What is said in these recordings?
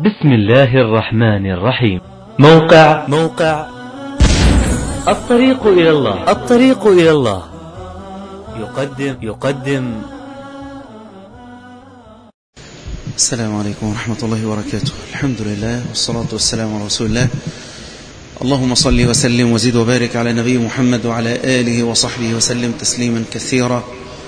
بسم الله الرحمن الرحيم موقع موقع الطريق إلى الله الطريق إلى الله يقدم يقدم السلام عليكم ورحمة الله وبركاته الحمد لله والصلاة والسلام على رسول الله اللهم صل وسلم وزد وبارك على نبي محمد وعلى آله وصحبه وسلم تسليما كثيرا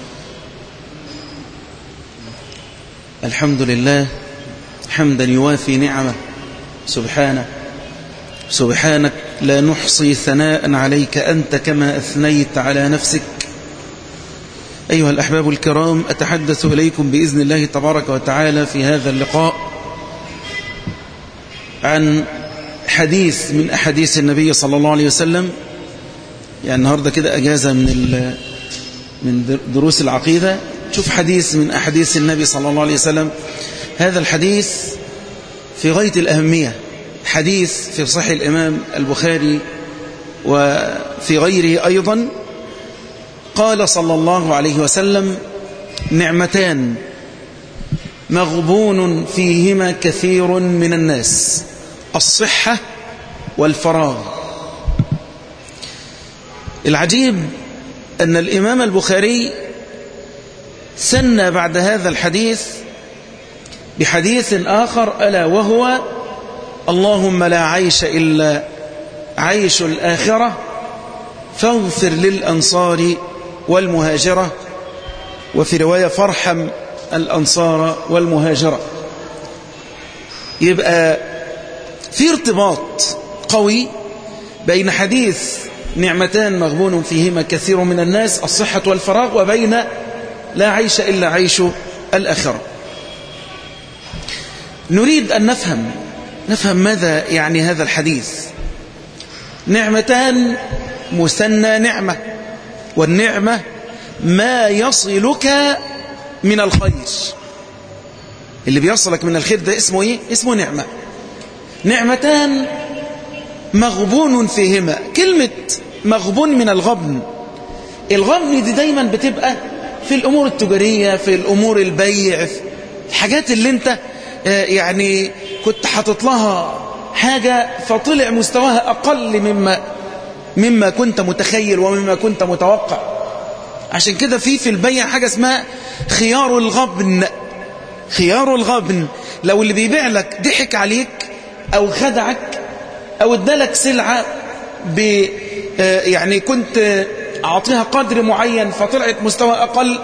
الحمد لله حمدا يوافي نعمه سبحانه سبحانك لا نحصي ثناء عليك أنت كما أثنيت على نفسك أيها الأحباب الكرام أتحدث إليكم بإذن الله تبارك وتعالى في هذا اللقاء عن حديث من أحاديث النبي صلى الله عليه وسلم يعني النهاردة كده أجازة من من دروس العقيدة شوف حديث من أحاديث النبي صلى الله عليه وسلم هذا الحديث في غاية الأهمية حديث في صحيح الإمام البخاري وفي غيره أيضا قال صلى الله عليه وسلم نعمتان مغبون فيهما كثير من الناس الصحة والفراغ العجيب أن الإمام البخاري سن بعد هذا الحديث بحديث آخر ألا وهو اللهم لا عيش إلا عيش الآخرة فاغفر للأنصار والمهاجرة وفي رواية فارحم الأنصار والمهاجرة يبقى في ارتباط قوي بين حديث نعمتان مغبون فيهما كثير من الناس الصحة والفراغ وبين لا عيش إلا عيش الآخرة نريد أن نفهم نفهم ماذا يعني هذا الحديث نعمتان مثنى نعمة والنعمة ما يصلك من الخير اللي بيصلك من الخير ده اسمه ايه اسمه نعمة نعمتان مغبون فيهما كلمة مغبون من الغبن الغبن دي دايما بتبقى في الأمور التجارية في الأمور البيع في الحاجات اللي انت يعني كنت حاطط لها حاجة فطلع مستواها أقل مما مما كنت متخيل ومما كنت متوقع عشان كده في في البيع حاجة اسمها خيار الغبن خيار الغبن لو اللي بيبيع لك ضحك عليك أو خدعك أو ادالك سلعة ب يعني كنت أعطيها قدر معين فطلعت مستوى أقل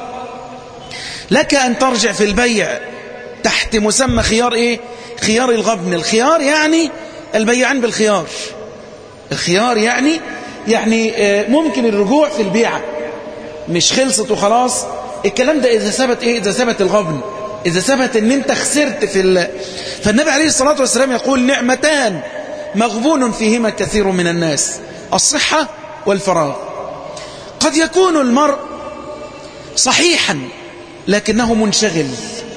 لك أن ترجع في البيع تحت مسمى خيار إيه خيار الغبن الخيار يعني البيعان بالخيار الخيار يعني يعني ممكن الرجوع في البيعة مش خلصت وخلاص الكلام ده إذا ثبت إيه إذا ثبت الغبن إذا ثبت أن أنت خسرت في ال... فالنبي عليه الصلاة والسلام يقول نعمتان مغبون فيهما كثير من الناس الصحة والفراغ قد يكون المرء صحيحا لكنه منشغل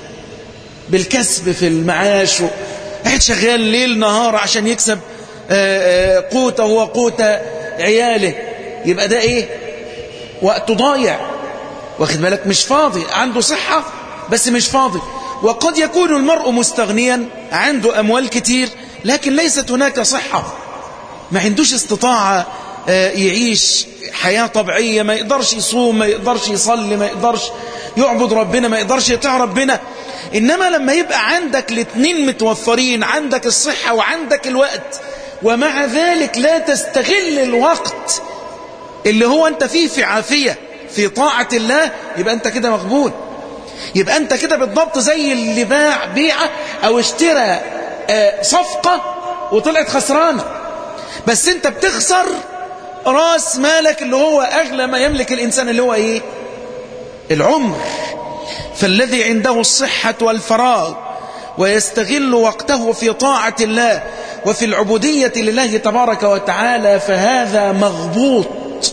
بالكسب في المعاش قاعد شغال ليل نهار عشان يكسب قوته وقوت عياله يبقى ده ايه وقته ضايع واخد بالك مش فاضي عنده صحة بس مش فاضي وقد يكون المرء مستغنيا عنده أموال كتير لكن ليست هناك صحة ما عندوش استطاعة يعيش حياة طبيعية ما يقدرش يصوم ما يقدرش يصلي ما يقدرش يعبد ربنا ما يقدرش يطيع ربنا إنما لما يبقى عندك الاثنين متوفرين عندك الصحة وعندك الوقت ومع ذلك لا تستغل الوقت اللي هو أنت فيه في عافية في طاعة الله يبقى أنت كده مغبون يبقى أنت كده بالضبط زي اللي باع بيعة أو اشترى صفقة وطلعت خسرانة بس أنت بتخسر راس مالك اللي هو أغلى ما يملك الإنسان اللي هو إيه العمر فالذي عنده الصحة والفراغ ويستغل وقته في طاعة الله وفي العبودية لله تبارك وتعالى فهذا مغبوط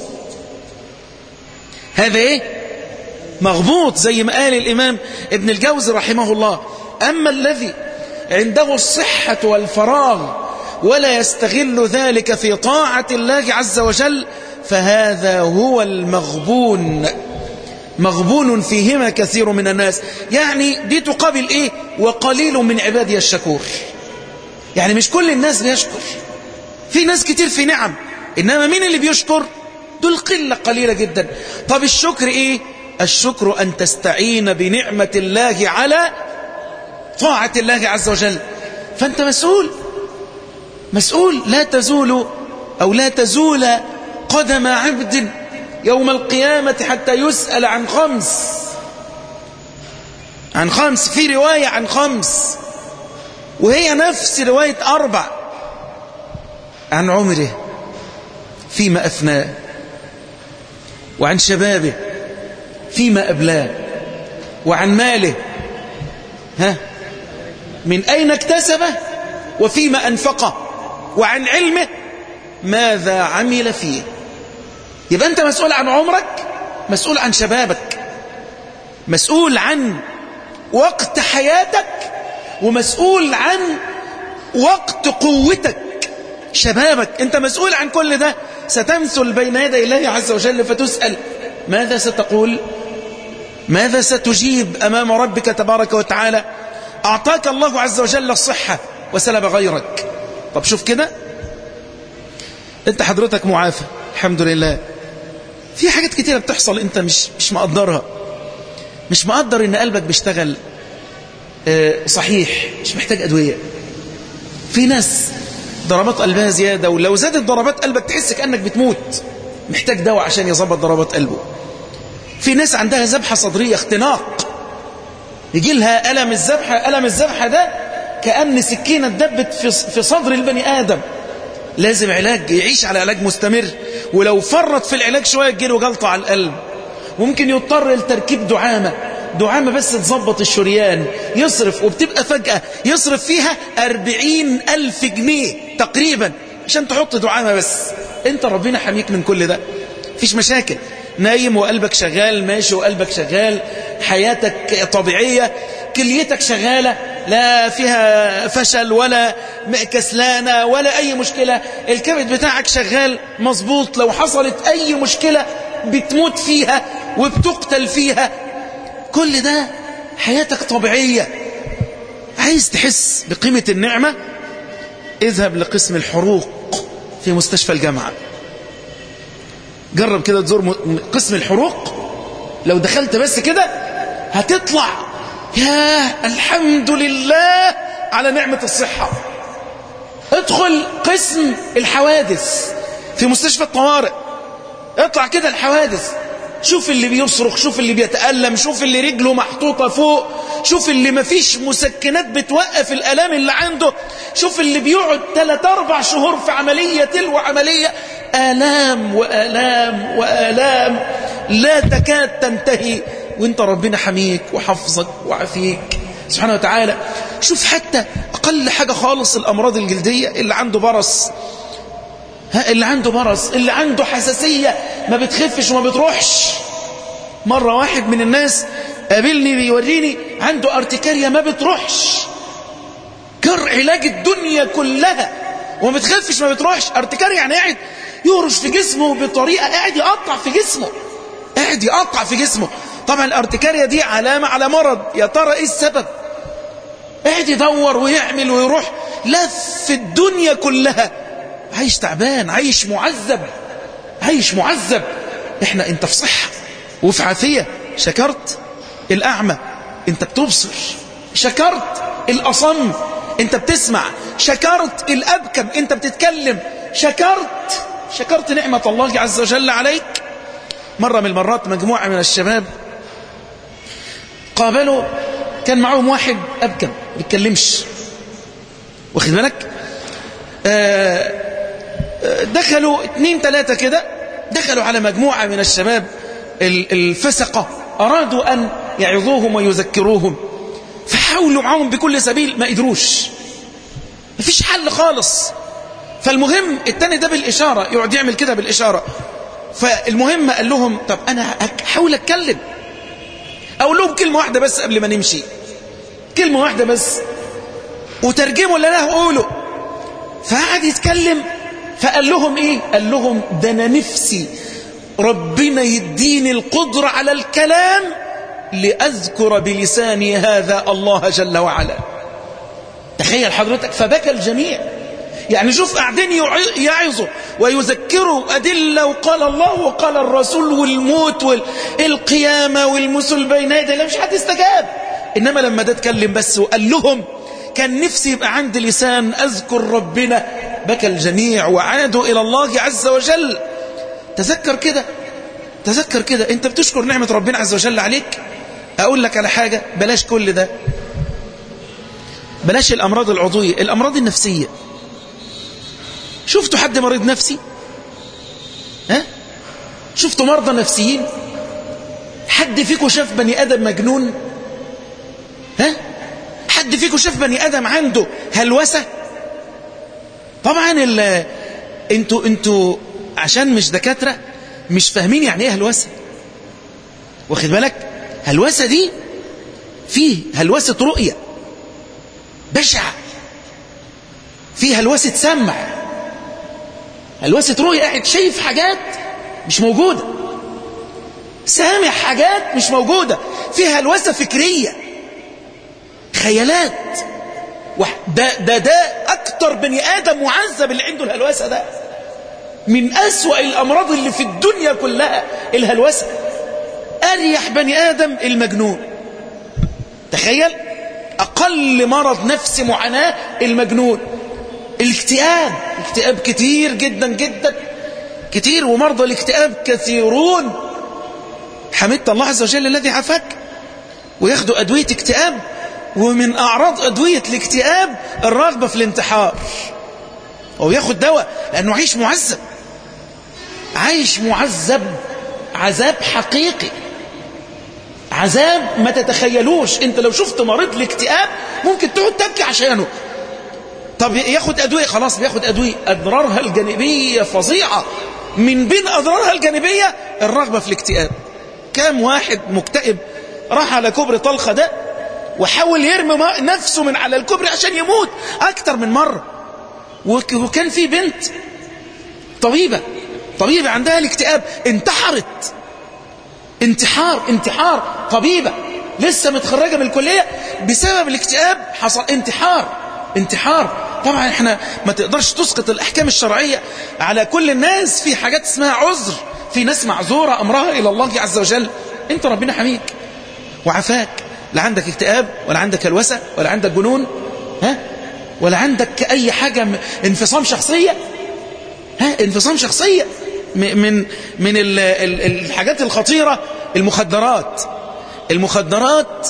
هذا ايه مغبوط زي ما قال الإمام ابن الجوزي رحمه الله أما الذي عنده الصحة والفراغ ولا يستغل ذلك في طاعة الله عز وجل فهذا هو المغبون مغبون فيهما كثير من الناس يعني دي تقابل ايه وقليل من عبادي الشكور يعني مش كل الناس بيشكر في ناس كتير في نعم إنما مين اللي بيشكر دول قلة قليلة جدا طب الشكر إيه الشكر أن تستعين بنعمة الله على طاعة الله عز وجل فأنت مسؤول مسؤول لا تزول أو لا تزول قدم عبد يوم القيامة حتى يسأل عن خمس عن خمس في رواية عن خمس وهي نفس رواية أربع عن عمره فيما أفناه وعن شبابه فيما أبلاه وعن ماله ها من أين اكتسبه وفيما أنفقه وعن علمه ماذا عمل فيه يبقى أنت مسؤول عن عمرك مسؤول عن شبابك مسؤول عن وقت حياتك ومسؤول عن وقت قوتك شبابك أنت مسؤول عن كل ده ستمثل بين يدي الله عز وجل فتسأل ماذا ستقول ماذا ستجيب أمام ربك تبارك وتعالى أعطاك الله عز وجل الصحة وسلب غيرك طب شوف كده انت حضرتك معافى الحمد لله في حاجات كتيرة بتحصل انت مش مش مقدرها مش مقدر ان قلبك بيشتغل اه صحيح مش محتاج ادوية في ناس ضربات قلبها زيادة ولو زادت ضربات قلبك تحس كأنك بتموت محتاج دواء عشان يظبط ضربات قلبه في ناس عندها ذبحة صدرية اختناق يجي لها ألم الذبحة ألم الذبحة ده كأن سكينة دبت في في صدر البني آدم لازم علاج يعيش على علاج مستمر ولو فرط في العلاج شوية تجيله جلطة على القلب ممكن يضطر لتركيب دعامة دعامة بس تظبط الشريان يصرف وبتبقى فجأة يصرف فيها أربعين ألف جنيه تقريبا عشان تحط دعامة بس انت ربنا حميك من كل ده فيش مشاكل نايم وقلبك شغال ماشي وقلبك شغال حياتك طبيعية كليتك شغالة لا فيها فشل ولا كسلانة ولا أي مشكلة الكبد بتاعك شغال مظبوط لو حصلت أي مشكلة بتموت فيها وبتقتل فيها كل ده حياتك طبيعية عايز تحس بقيمة النعمة اذهب لقسم الحروق في مستشفى الجامعة جرب كده تزور قسم الحروق لو دخلت بس كده هتطلع يا الحمد لله على نعمة الصحة ادخل قسم الحوادث في مستشفى الطوارئ اطلع كده الحوادث شوف اللي بيصرخ شوف اللي بيتألم شوف اللي رجله محطوطة فوق شوف اللي مفيش مسكنات بتوقف الألام اللي عنده شوف اللي بيقعد 3 أربع شهور في عملية تلو عملية آلام وآلام وآلام لا تكاد تنتهي وانت ربنا حميك وحفظك وعافيك سبحانه وتعالى شوف حتى أقل حاجة خالص الأمراض الجلدية اللي عنده برص ها اللي عنده برص اللي عنده حساسية ما بتخفش وما بتروحش مرة واحد من الناس قابلني بيوريني عنده ارتكاريا ما بتروحش كر علاج الدنيا كلها وما بتخفش ما بتروحش ارتكاريا يعني قاعد يهرش في جسمه بطريقة قاعد يقطع في جسمه قاعد يقطع في جسمه طبعا الارتكاريا دي علامة على مرض يا ترى ايه السبب قاعد يدور ويعمل ويروح لف الدنيا كلها عايش تعبان عايش معذب عايش معذب احنا انت في صحة وفي عافية شكرت الأعمى انت بتبصر شكرت الأصم انت بتسمع شكرت الأبكم انت بتتكلم شكرت شكرت نعمة الله عز وجل عليك مرة من المرات مجموعة من الشباب قابلوا كان معهم واحد أبكم بيتكلمش واخد بالك آه دخلوا اتنين تلاتة كده دخلوا على مجموعة من الشباب الفسقة أرادوا أن يعظوهم ويذكروهم فحاولوا معهم بكل سبيل ما قدروش مفيش حل خالص فالمهم التاني ده بالإشارة يقعد يعمل كده بالإشارة فالمهم قال لهم طب أنا هحاول أتكلم أقول لهم كلمة واحدة بس قبل ما نمشي كلمة واحدة بس وترجموا اللي أنا هقوله فقعد يتكلم فقال لهم ايه قال لهم ده انا نفسي ربنا يديني القدرة على الكلام لأذكر بلساني هذا الله جل وعلا تخيل حضرتك فبكى الجميع يعني شوف قاعدين يعظوا ويذكروا أدلة وقال الله وقال الرسول والموت والقيامة والمثل بين يدي لا مش حد استجاب إنما لما ده اتكلم بس وقال لهم كان نفسي يبقى عندي لسان أذكر ربنا بكى الجميع وعادوا إلى الله عز وجل تذكر كده تذكر كده انت بتشكر نعمة ربنا عز وجل عليك اقول لك على حاجة بلاش كل ده بلاش الامراض العضوية الامراض النفسية شفتوا حد مريض نفسي ها شفتوا مرضى نفسيين حد فيكم شاف بني ادم مجنون ها حد فيكم شاف بني ادم عنده هلوسة طبعا ال انتوا انتوا عشان مش دكاترة مش فاهمين يعني ايه هلوسة واخد بالك هلوسة دي فيه هلوسة رؤية بشعة فيه هلوسة سمع هلوسة رؤية قاعد شايف حاجات مش موجودة سامع حاجات مش موجودة فيها هلوسة فكرية خيالات ده ده ده أكتر بني آدم معذب اللي عنده الهلوسة ده من أسوأ الأمراض اللي في الدنيا كلها الهلوسة أريح بني آدم المجنون تخيل أقل مرض نفسي معاناة المجنون الاكتئاب الاكتئاب كتير جدا جدا كتير ومرضى الاكتئاب كثيرون حمدت الله عز وجل الذي عافاك وياخدوا أدوية اكتئاب ومن أعراض أدوية الاكتئاب الرغبة في الانتحار هو ياخد دواء لأنه عايش معذب عايش معذب عذاب حقيقي عذاب ما تتخيلوش انت لو شفت مريض الاكتئاب ممكن تقعد تبكي عشانه طب ياخد أدوية خلاص بياخد أدوية أضرارها الجانبية فظيعة من بين أضرارها الجانبية الرغبة في الاكتئاب كام واحد مكتئب راح على كوبري طلخة ده وحاول يرمي نفسه من على الكوبري عشان يموت أكتر من مرة وكان في بنت طبيبة طبيبة عندها الاكتئاب انتحرت انتحار انتحار طبيبة لسه متخرجة من الكلية بسبب الاكتئاب حصل انتحار انتحار طبعا احنا ما تقدرش تسقط الأحكام الشرعية على كل الناس في حاجات اسمها عذر في ناس معذورة أمرها إلى الله عز وجل انت ربنا حميك وعفاك لا عندك اكتئاب ولا عندك هلوسة ولا عندك جنون ها ولا عندك أي حاجة انفصام شخصية ها انفصام شخصية من من الحاجات الخطيرة المخدرات المخدرات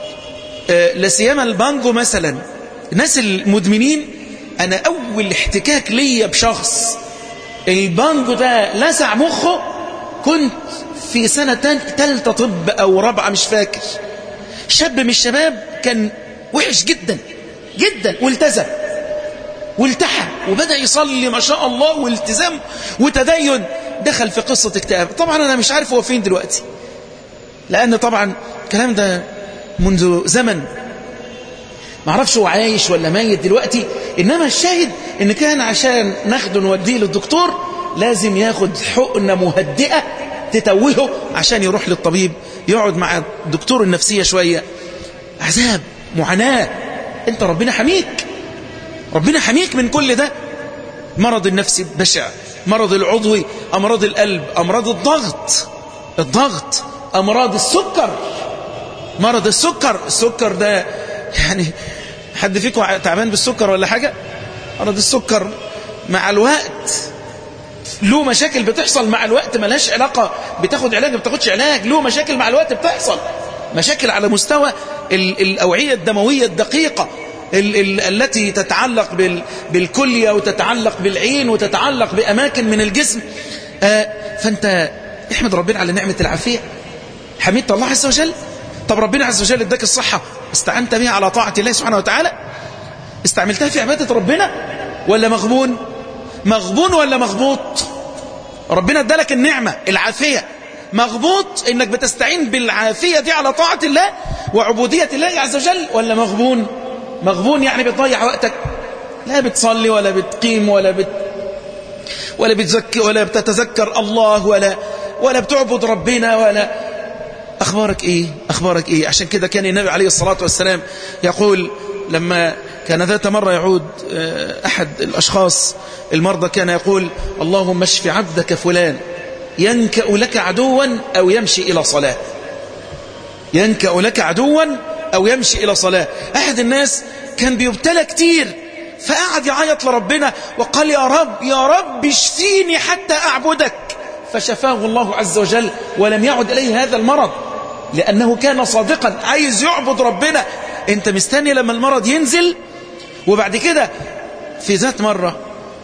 لا سيما البانجو مثلا الناس المدمنين أنا أول احتكاك ليا بشخص البانجو ده لسع مخه كنت في سنة تالتة طب أو رابعة مش فاكر شاب من الشباب كان وحش جدا جدا والتزم والتحى وبدأ يصلي ما شاء الله والتزام وتدين دخل في قصة اكتئاب طبعا أنا مش عارف هو فين دلوقتي لأن طبعا الكلام ده منذ زمن ما اعرفش هو عايش ولا ميت دلوقتي إنما الشاهد إن كان عشان ناخده نوديه للدكتور لازم ياخد حقنة مهدئة تتوهه عشان يروح للطبيب يقعد مع الدكتور النفسية شوية عذاب معاناة انت ربنا حميك ربنا حميك من كل ده مرض النفسي بشع مرض العضوي أمراض القلب أمراض الضغط الضغط أمراض السكر مرض السكر السكر ده يعني حد فيكم تعبان بالسكر ولا حاجة مرض السكر مع الوقت له مشاكل بتحصل مع الوقت ملهاش علاقة بتاخد علاج ما بتاخدش علاج له مشاكل مع الوقت بتحصل مشاكل على مستوى الأوعية الدموية الدقيقة ال ال التي تتعلق بال بالكلية وتتعلق بالعين وتتعلق بأماكن من الجسم آه فأنت احمد ربنا على نعمة العافية حميدت الله عز وجل طب ربنا عز وجل اداك الصحة استعنت بها على طاعة الله سبحانه وتعالى استعملتها في عبادة ربنا ولا مغبون مغبون ولا مغبوط ربنا ادالك النعمة العافية مغبوط انك بتستعين بالعافية دي على طاعة الله وعبودية الله عز وجل ولا مغبون مغبون يعني بتضيع وقتك لا بتصلي ولا بتقيم ولا بت ولا بتزكي ولا بتتذكر الله ولا ولا بتعبد ربنا ولا أخبارك إيه أخبارك إيه عشان كده كان النبي عليه الصلاة والسلام يقول لما كان ذات مرة يعود أحد الأشخاص المرضى كان يقول اللهم اشف عبدك فلان ينكأ لك عدوا أو يمشي إلى صلاة ينكأ لك عدوا أو يمشي إلى صلاة أحد الناس كان بيبتلى كتير فقعد يعيط لربنا وقال يا رب يا رب اشفيني حتى أعبدك فشفاه الله عز وجل ولم يعد إليه هذا المرض لأنه كان صادقا عايز يعبد ربنا انت مستني لما المرض ينزل وبعد كده في ذات مرة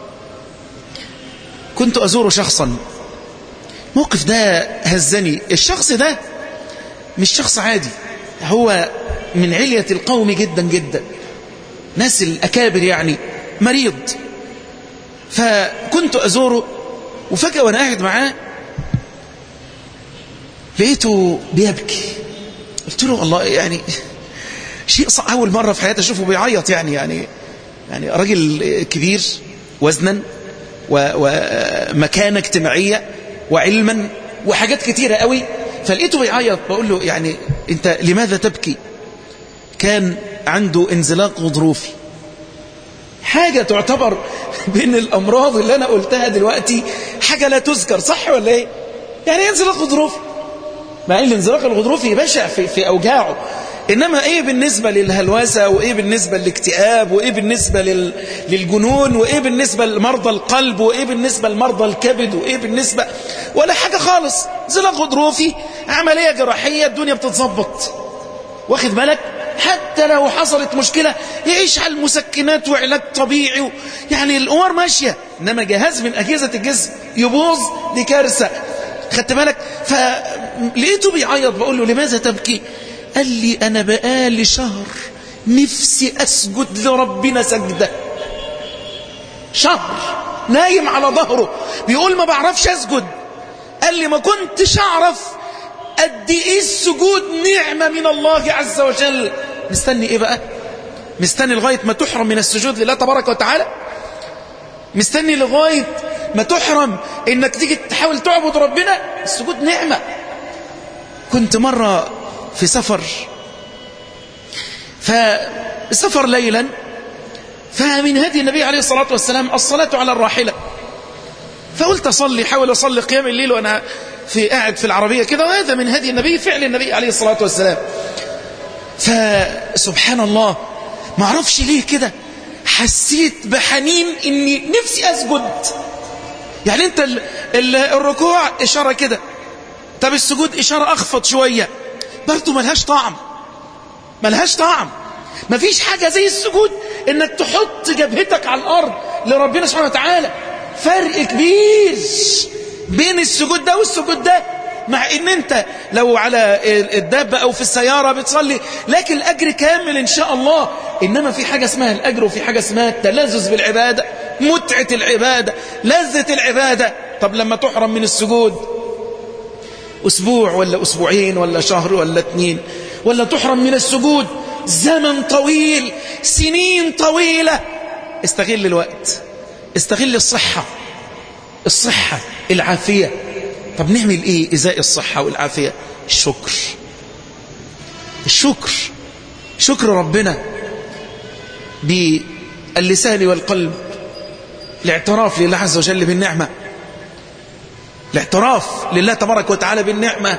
كنت أزور شخصا موقف ده هزني الشخص ده مش شخص عادي هو من علية القوم جدا جدا ناس الأكابر يعني مريض فكنت أزوره وفجأة وأنا قاعد معاه لقيته بيبكي قلت له والله يعني شيء صعب أول مرة في حياتي أشوفه بيعيط يعني يعني يعني راجل كبير وزنا ومكانة اجتماعية وعلما وحاجات كتيرة قوي فلقيته بيعيط بقول له يعني انت لماذا تبكي كان عنده انزلاق غضروفي حاجة تعتبر بين الأمراض اللي أنا قلتها دلوقتي حاجة لا تذكر صح ولا ايه يعني انزلاق غضروفي مع ان الانزلاق الغضروفي بشع في, في أوجاعه إنما إيه بالنسبة للهلوسة وإيه بالنسبة للاكتئاب وإيه بالنسبة لل... للجنون وإيه بالنسبة لمرضى القلب وإيه بالنسبة لمرضى الكبد وإيه بالنسبة ولا حاجة خالص زلق غضروفي عملية جراحية الدنيا بتتظبط واخد بالك حتى لو حصلت مشكلة يعيش على المسكنات وعلاج طبيعي و... يعني الأمور ماشية إنما جهاز من أجهزة الجسم يبوظ دي كارثة خدت بالك فلقيته بيعيط بقول له لماذا تبكي قال لي أنا بقالي شهر نفسي أسجد لربنا سجدة شهر نايم على ظهره بيقول ما بعرفش أسجد قال لي ما كنتش أعرف قد إيه السجود نعمة من الله عز وجل مستني إيه بقى مستني لغاية ما تحرم من السجود لله تبارك وتعالى مستني لغاية ما تحرم إنك تيجي تحاول تعبد ربنا السجود نعمة كنت مرة في سفر فسفر ليلا فمن هدي النبي عليه الصلاة والسلام الصلاة على الراحلة فقلت أصلي حاول أصلي قيام الليل وأنا في قاعد في العربية كده وهذا من هدي النبي فعل النبي عليه الصلاة والسلام فسبحان الله ما اعرفش ليه كده حسيت بحنين اني نفسي اسجد يعني انت ال ال الركوع اشارة كده طب السجود اشارة اخفض شوية برضه ملهاش طعم ملهاش طعم مفيش حاجة زي السجود انك تحط جبهتك على الارض لربنا سبحانه وتعالى فرق كبير بين السجود ده والسجود ده مع ان انت لو على الدابة او في السيارة بتصلي لكن الاجر كامل ان شاء الله انما في حاجة اسمها الاجر وفي حاجة اسمها التلذذ بالعبادة متعة العبادة لذة العبادة طب لما تحرم من السجود اسبوع ولا اسبوعين ولا شهر ولا اتنين ولا تحرم من السجود زمن طويل سنين طويلة استغل الوقت استغل الصحة الصحة العافية طب نعمل ايه ازاء الصحة والعافية الشكر الشكر شكر ربنا باللسان والقلب الاعتراف لله عز وجل بالنعمة الاعتراف لله تبارك وتعالى بالنعمة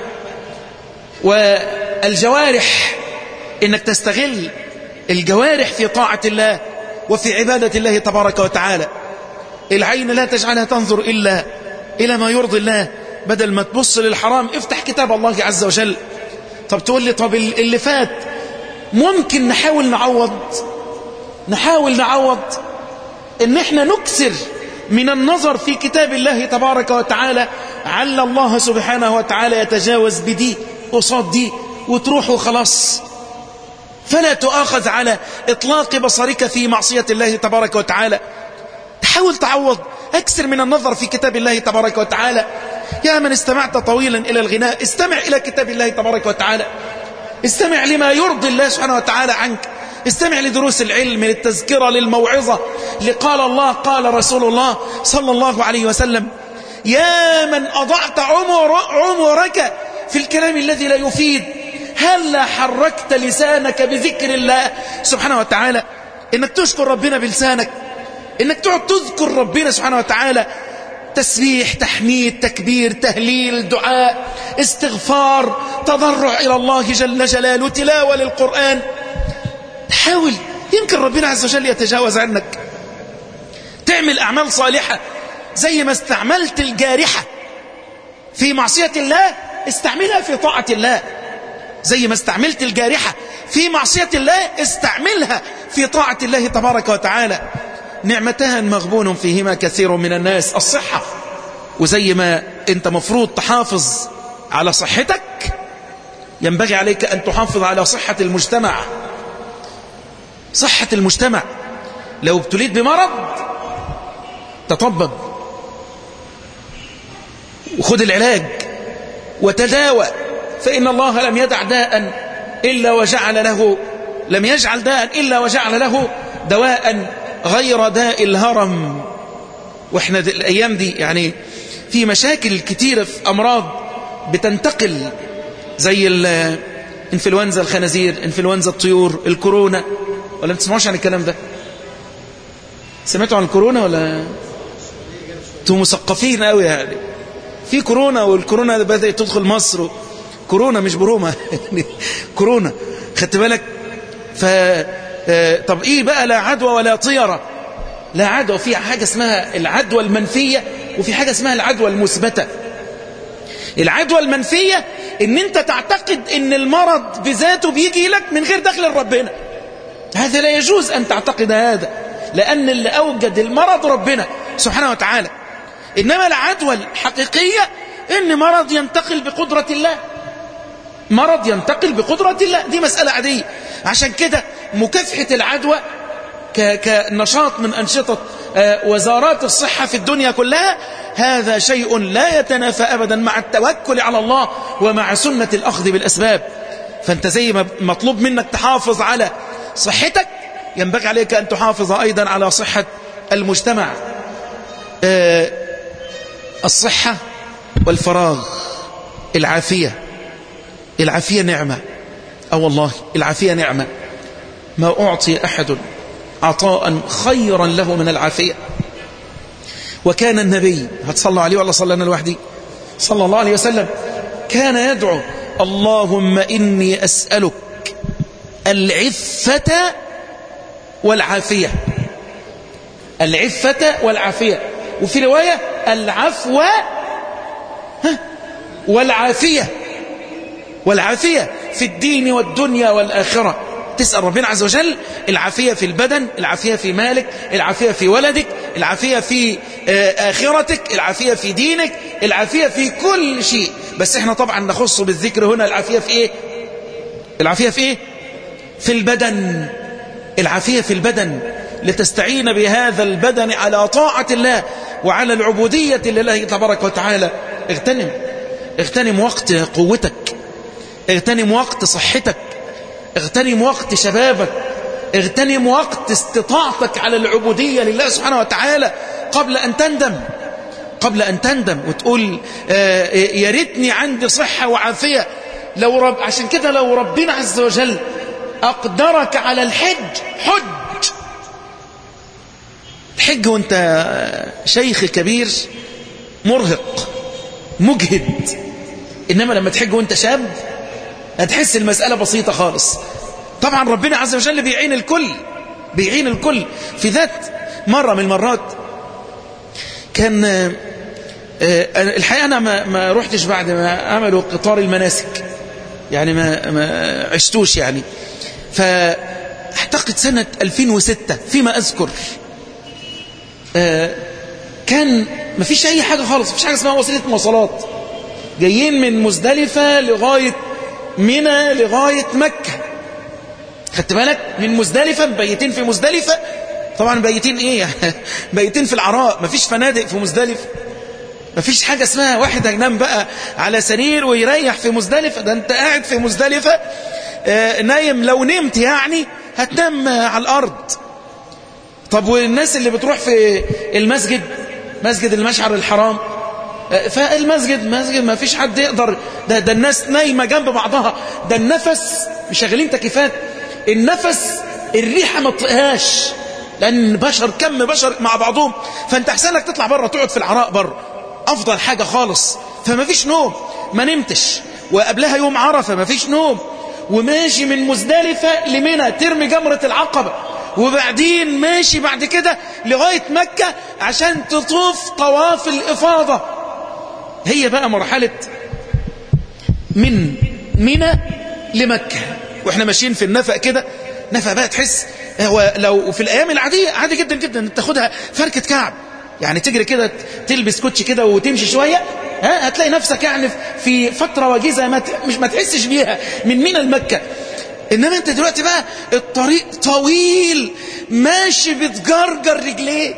والجوارح انك تستغل الجوارح في طاعة الله وفي عبادة الله تبارك وتعالى العين لا تجعلها تنظر إلا إلى ما يرضي الله بدل ما تبص للحرام افتح كتاب الله عز وجل طب تقول لي طب اللي فات ممكن نحاول نعوض نحاول نعوض ان احنا نكسر من النظر في كتاب الله تبارك وتعالى عل الله سبحانه وتعالى يتجاوز بدي قصاد دي وتروح وخلاص فلا تؤاخذ على إطلاق بصرك في معصية الله تبارك وتعالى تحاول تعوض أكثر من النظر في كتاب الله تبارك وتعالى يا من استمعت طويلا إلى الغناء استمع إلى كتاب الله تبارك وتعالى استمع لما يرضي الله سبحانه وتعالى عنك استمع لدروس العلم للتذكرة للموعظة لقال الله قال رسول الله صلى الله عليه وسلم يا من أضعت عمر عمرك في الكلام الذي لا يفيد هلا حركت لسانك بذكر الله سبحانه وتعالى انك تشكر ربنا بلسانك انك تقعد تذكر ربنا سبحانه وتعالى تسبيح تحميد تكبير تهليل دعاء استغفار تضرع إلى الله جل جلاله تلاوة للقرآن حاول يمكن ربنا عز وجل يتجاوز عنك تعمل أعمال صالحة زي ما استعملت الجارحة في معصية الله استعملها في طاعة الله زي ما استعملت الجارحة في معصية الله استعملها في طاعة الله تبارك وتعالى نعمتان مغبون فيهما كثير من الناس الصحة وزي ما انت مفروض تحافظ على صحتك ينبغي عليك أن تحافظ على صحة المجتمع صحة المجتمع لو ابتليت بمرض تطبب وخذ العلاج وتداوى فإن الله لم يدع داء إلا وجعل له لم يجعل داء إلا وجعل له دواء غير داء الهرم واحنا الأيام دي يعني في مشاكل كتيرة في أمراض بتنتقل زي الانفلونزا الخنازير انفلونزا الطيور الكورونا ولا ما تسمعوش عن الكلام ده سمعتوا عن الكورونا ولا انتوا مثقفين قوي يعني في كورونا والكورونا بدأت تدخل مصر كورونا مش بروما كورونا خدت بالك ف طب ايه بقى لا عدوى ولا طيرة لا عدوى في حاجة اسمها العدوى المنفية وفي حاجة اسمها العدوى المثبتة العدوى المنفية ان انت تعتقد ان المرض بذاته بيجي لك من غير دخل ربنا هذا لا يجوز ان تعتقد هذا لان اللي اوجد المرض ربنا سبحانه وتعالى انما العدوى الحقيقية ان مرض ينتقل بقدرة الله مرض ينتقل بقدرة الله دي مسألة عادية عشان كده مكافحة العدوى كنشاط من أنشطة وزارات الصحة في الدنيا كلها هذا شيء لا يتنافى أبدا مع التوكل على الله ومع سنة الأخذ بالأسباب فأنت زي ما مطلوب منك تحافظ على صحتك ينبغي عليك أن تحافظ أيضا على صحة المجتمع الصحة والفراغ العافية العافية نعمة أو والله العافية نعمة ما أعطي أحد عطاء خيرا له من العافية وكان النبي هتصلوا عليه ولا صلى أنا لوحدي صلى الله عليه وسلم كان يدعو اللهم إني أسألك العفة والعافية العفة والعافية وفي رواية العفو والعافية والعافية في الدين والدنيا والآخرة تسأل ربنا عز وجل العافية في البدن العافية في مالك العافية في ولدك العافية في آخرتك العافية في دينك العافية في كل شيء بس احنا طبعا نخص بالذكر هنا العافية في ايه العافية في ايه في البدن العافية في البدن لتستعين بهذا البدن على طاعة الله وعلى العبودية لله تبارك وتعالى اغتنم اغتنم وقت قوتك اغتنم وقت صحتك اغتنم وقت شبابك اغتنم وقت استطاعتك على العبودية لله سبحانه وتعالى قبل أن تندم قبل أن تندم وتقول يا ريتني عندي صحة وعافية لو رب عشان كده لو ربنا عز وجل أقدرك على الحج حج الحج وانت شيخ كبير مرهق مجهد إنما لما تحج وانت شاب هتحس المسألة بسيطة خالص طبعا ربنا عز وجل بيعين الكل بيعين الكل في ذات مرة من المرات كان الحقيقة أنا ما, ما رحتش بعد ما عملوا قطار المناسك يعني ما, ما عشتوش يعني فاعتقد سنة 2006 فيما أذكر كان ما فيش أي حاجة خالص ما فيش حاجة اسمها وسيلة مواصلات جايين من مزدلفة لغاية منى لغاية مكة خدت بالك من مزدلفة مبيتين في مزدلفة طبعا مبيتين ايه مبيتين في العراء مفيش فنادق في مزدلفة مفيش حاجة اسمها واحد هينام بقى على سرير ويريح في مزدلفة ده انت قاعد في مزدلفة آه نايم لو نمت يعني هتنام على الأرض طب والناس اللي بتروح في المسجد مسجد المشعر الحرام فالمسجد مسجد ما فيش حد يقدر ده, ده الناس نايمة جنب بعضها ده النفس مشغلين تكييفات النفس الريحة ما تطقهاش لأن بشر كم بشر مع بعضهم فأنت أحسن لك تطلع بره تقعد في العراء بره أفضل حاجة خالص فما فيش نوم ما نمتش وقبلها يوم عرفة ما فيش نوم وماشي من مزدلفة لمنى ترمي جمرة العقبة وبعدين ماشي بعد كده لغاية مكة عشان تطوف طواف الإفاضة هي بقى مرحلة من منى لمكة واحنا ماشيين في النفق كده نفق بقى تحس هو لو في الأيام العادية عادي جدا جدا تاخدها فركة كعب يعني تجري كده تلبس كوتش كده وتمشي شوية ها هتلاقي نفسك يعني في فترة وجيزة ما مش ما تحسش بيها من منى لمكة إنما أنت دلوقتي بقى الطريق طويل ماشي بتجرجر رجليك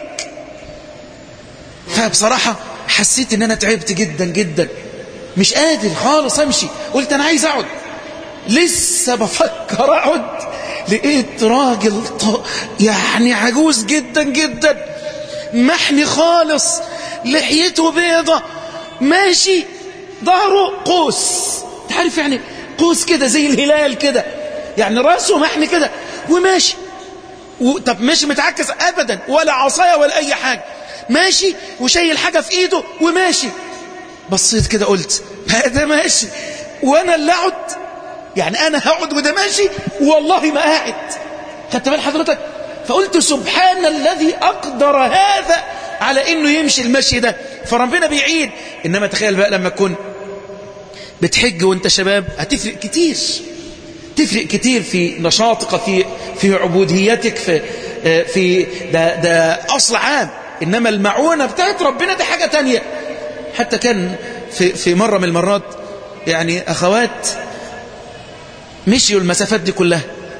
فبصراحة حسيت إن أنا تعبت جدا جدا مش قادر خالص أمشي قلت أنا عايز أقعد لسه بفكر أقعد لقيت راجل يعني عجوز جدا جدا محني خالص لحيته بيضة ماشي ظهره قوس تعرف يعني قوس كده زي الهلال كده يعني راسه محني كده وماشي و... طب ماشي متعكس ابدا ولا عصايه ولا اي حاجه ماشي وشايل حاجه في ايده وماشي بصيت كده قلت هذا ماشي وانا اللي اقعد يعني انا هقعد وده ماشي والله ما قاعد خدت بال حضرتك فقلت سبحان الذي اقدر هذا على انه يمشي المشي ده فربنا بيعيد انما تخيل بقى لما تكون بتحج وانت شباب هتفرق كتير تفرق كتير في نشاطك في في عبوديتك في في ده ده اصل عام انما المعونه بتاعت ربنا دي حاجه تانية حتى كان في في مره من المرات يعني اخوات مشيوا المسافات دي كلها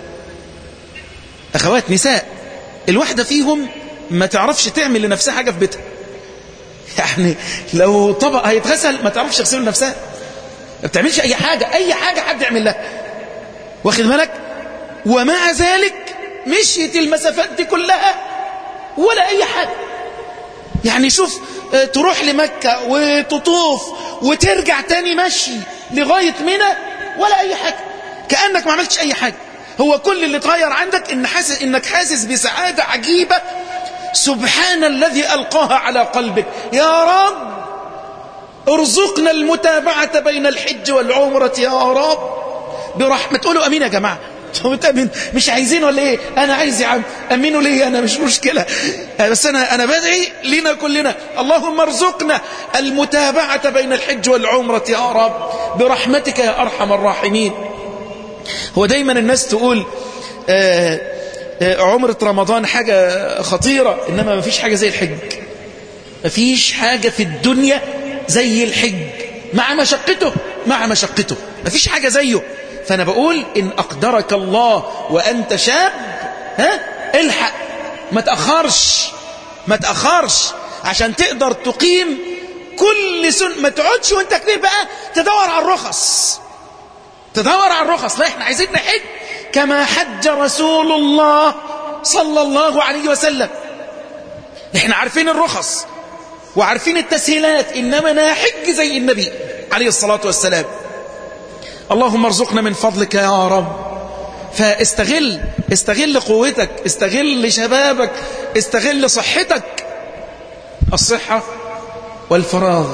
اخوات نساء الواحده فيهم ما تعرفش تعمل لنفسها حاجه في بيتها يعني لو طبق هيتغسل ما تعرفش تغسله لنفسها ما بتعملش اي حاجه اي حاجه حد يعمل لها واخد بالك ومع ذلك مشيت المسافات دي كلها ولا اي حاجه يعني شوف تروح لمكة وتطوف وترجع تاني مشي لغاية منى ولا اي حاجة كأنك ما عملتش اي حاجة هو كل اللي اتغير عندك إن حاسس انك حاسس بسعادة عجيبة سبحان الذي ألقاها على قلبك يا رب ارزقنا المتابعة بين الحج والعمرة يا رب برحمة تقولوا أمين يا جماعة أمين مش عايزين ولا ايه انا عايز يا عم امنوا لي انا مش مشكلة بس انا انا بدعي لينا كلنا اللهم ارزقنا المتابعة بين الحج والعمرة يا رب برحمتك يا ارحم الراحمين هو دايما الناس تقول آآ آآ عمرة رمضان حاجة خطيرة انما ما فيش حاجة زي الحج ما فيش حاجة في الدنيا زي الحج مع مشقته مع مشقته ما فيش حاجة زيه فأنا بقول إن أقدرك الله وأنت شاب ها الحق ما تأخرش ما تأخرش عشان تقدر تقيم كل سن ما تقعدش وانت كبير بقى تدور على الرخص تدور على الرخص لا احنا عايزين نحج كما حج رسول الله صلى الله عليه وسلم احنا عارفين الرخص وعارفين التسهيلات انما نحج زي النبي عليه الصلاة والسلام اللهم ارزقنا من فضلك يا رب فاستغل استغل قوتك استغل شبابك استغل صحتك الصحة والفراغ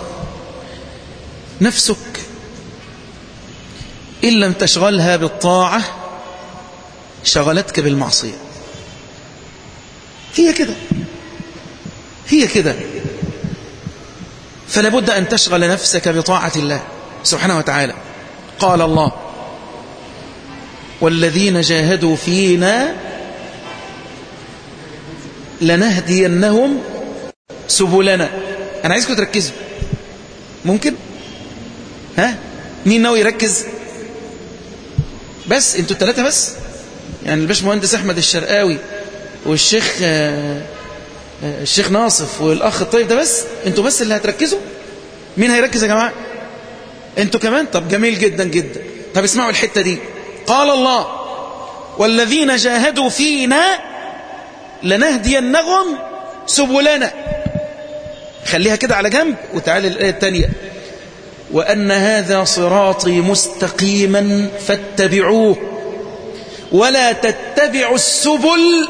نفسك إن لم تشغلها بالطاعة شغلتك بالمعصية هي كده هي كده فلا بد أن تشغل نفسك بطاعة الله سبحانه وتعالى قال الله والذين جاهدوا فينا لنهدينهم سبلنا أنا عايزكم تركزوا ممكن ها مين ناوي يركز بس انتوا الثلاثة بس يعني الباش مهندس أحمد الشرقاوي والشيخ الشيخ ناصف والأخ الطيب ده بس انتوا بس اللي هتركزوا مين هيركز يا جماعة انتوا كمان طب جميل جدا جدا طب اسمعوا الحتة دي قال الله والذين جاهدوا فينا لنهدينهم سبلنا خليها كده على جنب وتعالى الآية الثانية وأن هذا صراطي مستقيما فاتبعوه ولا تتبعوا السبل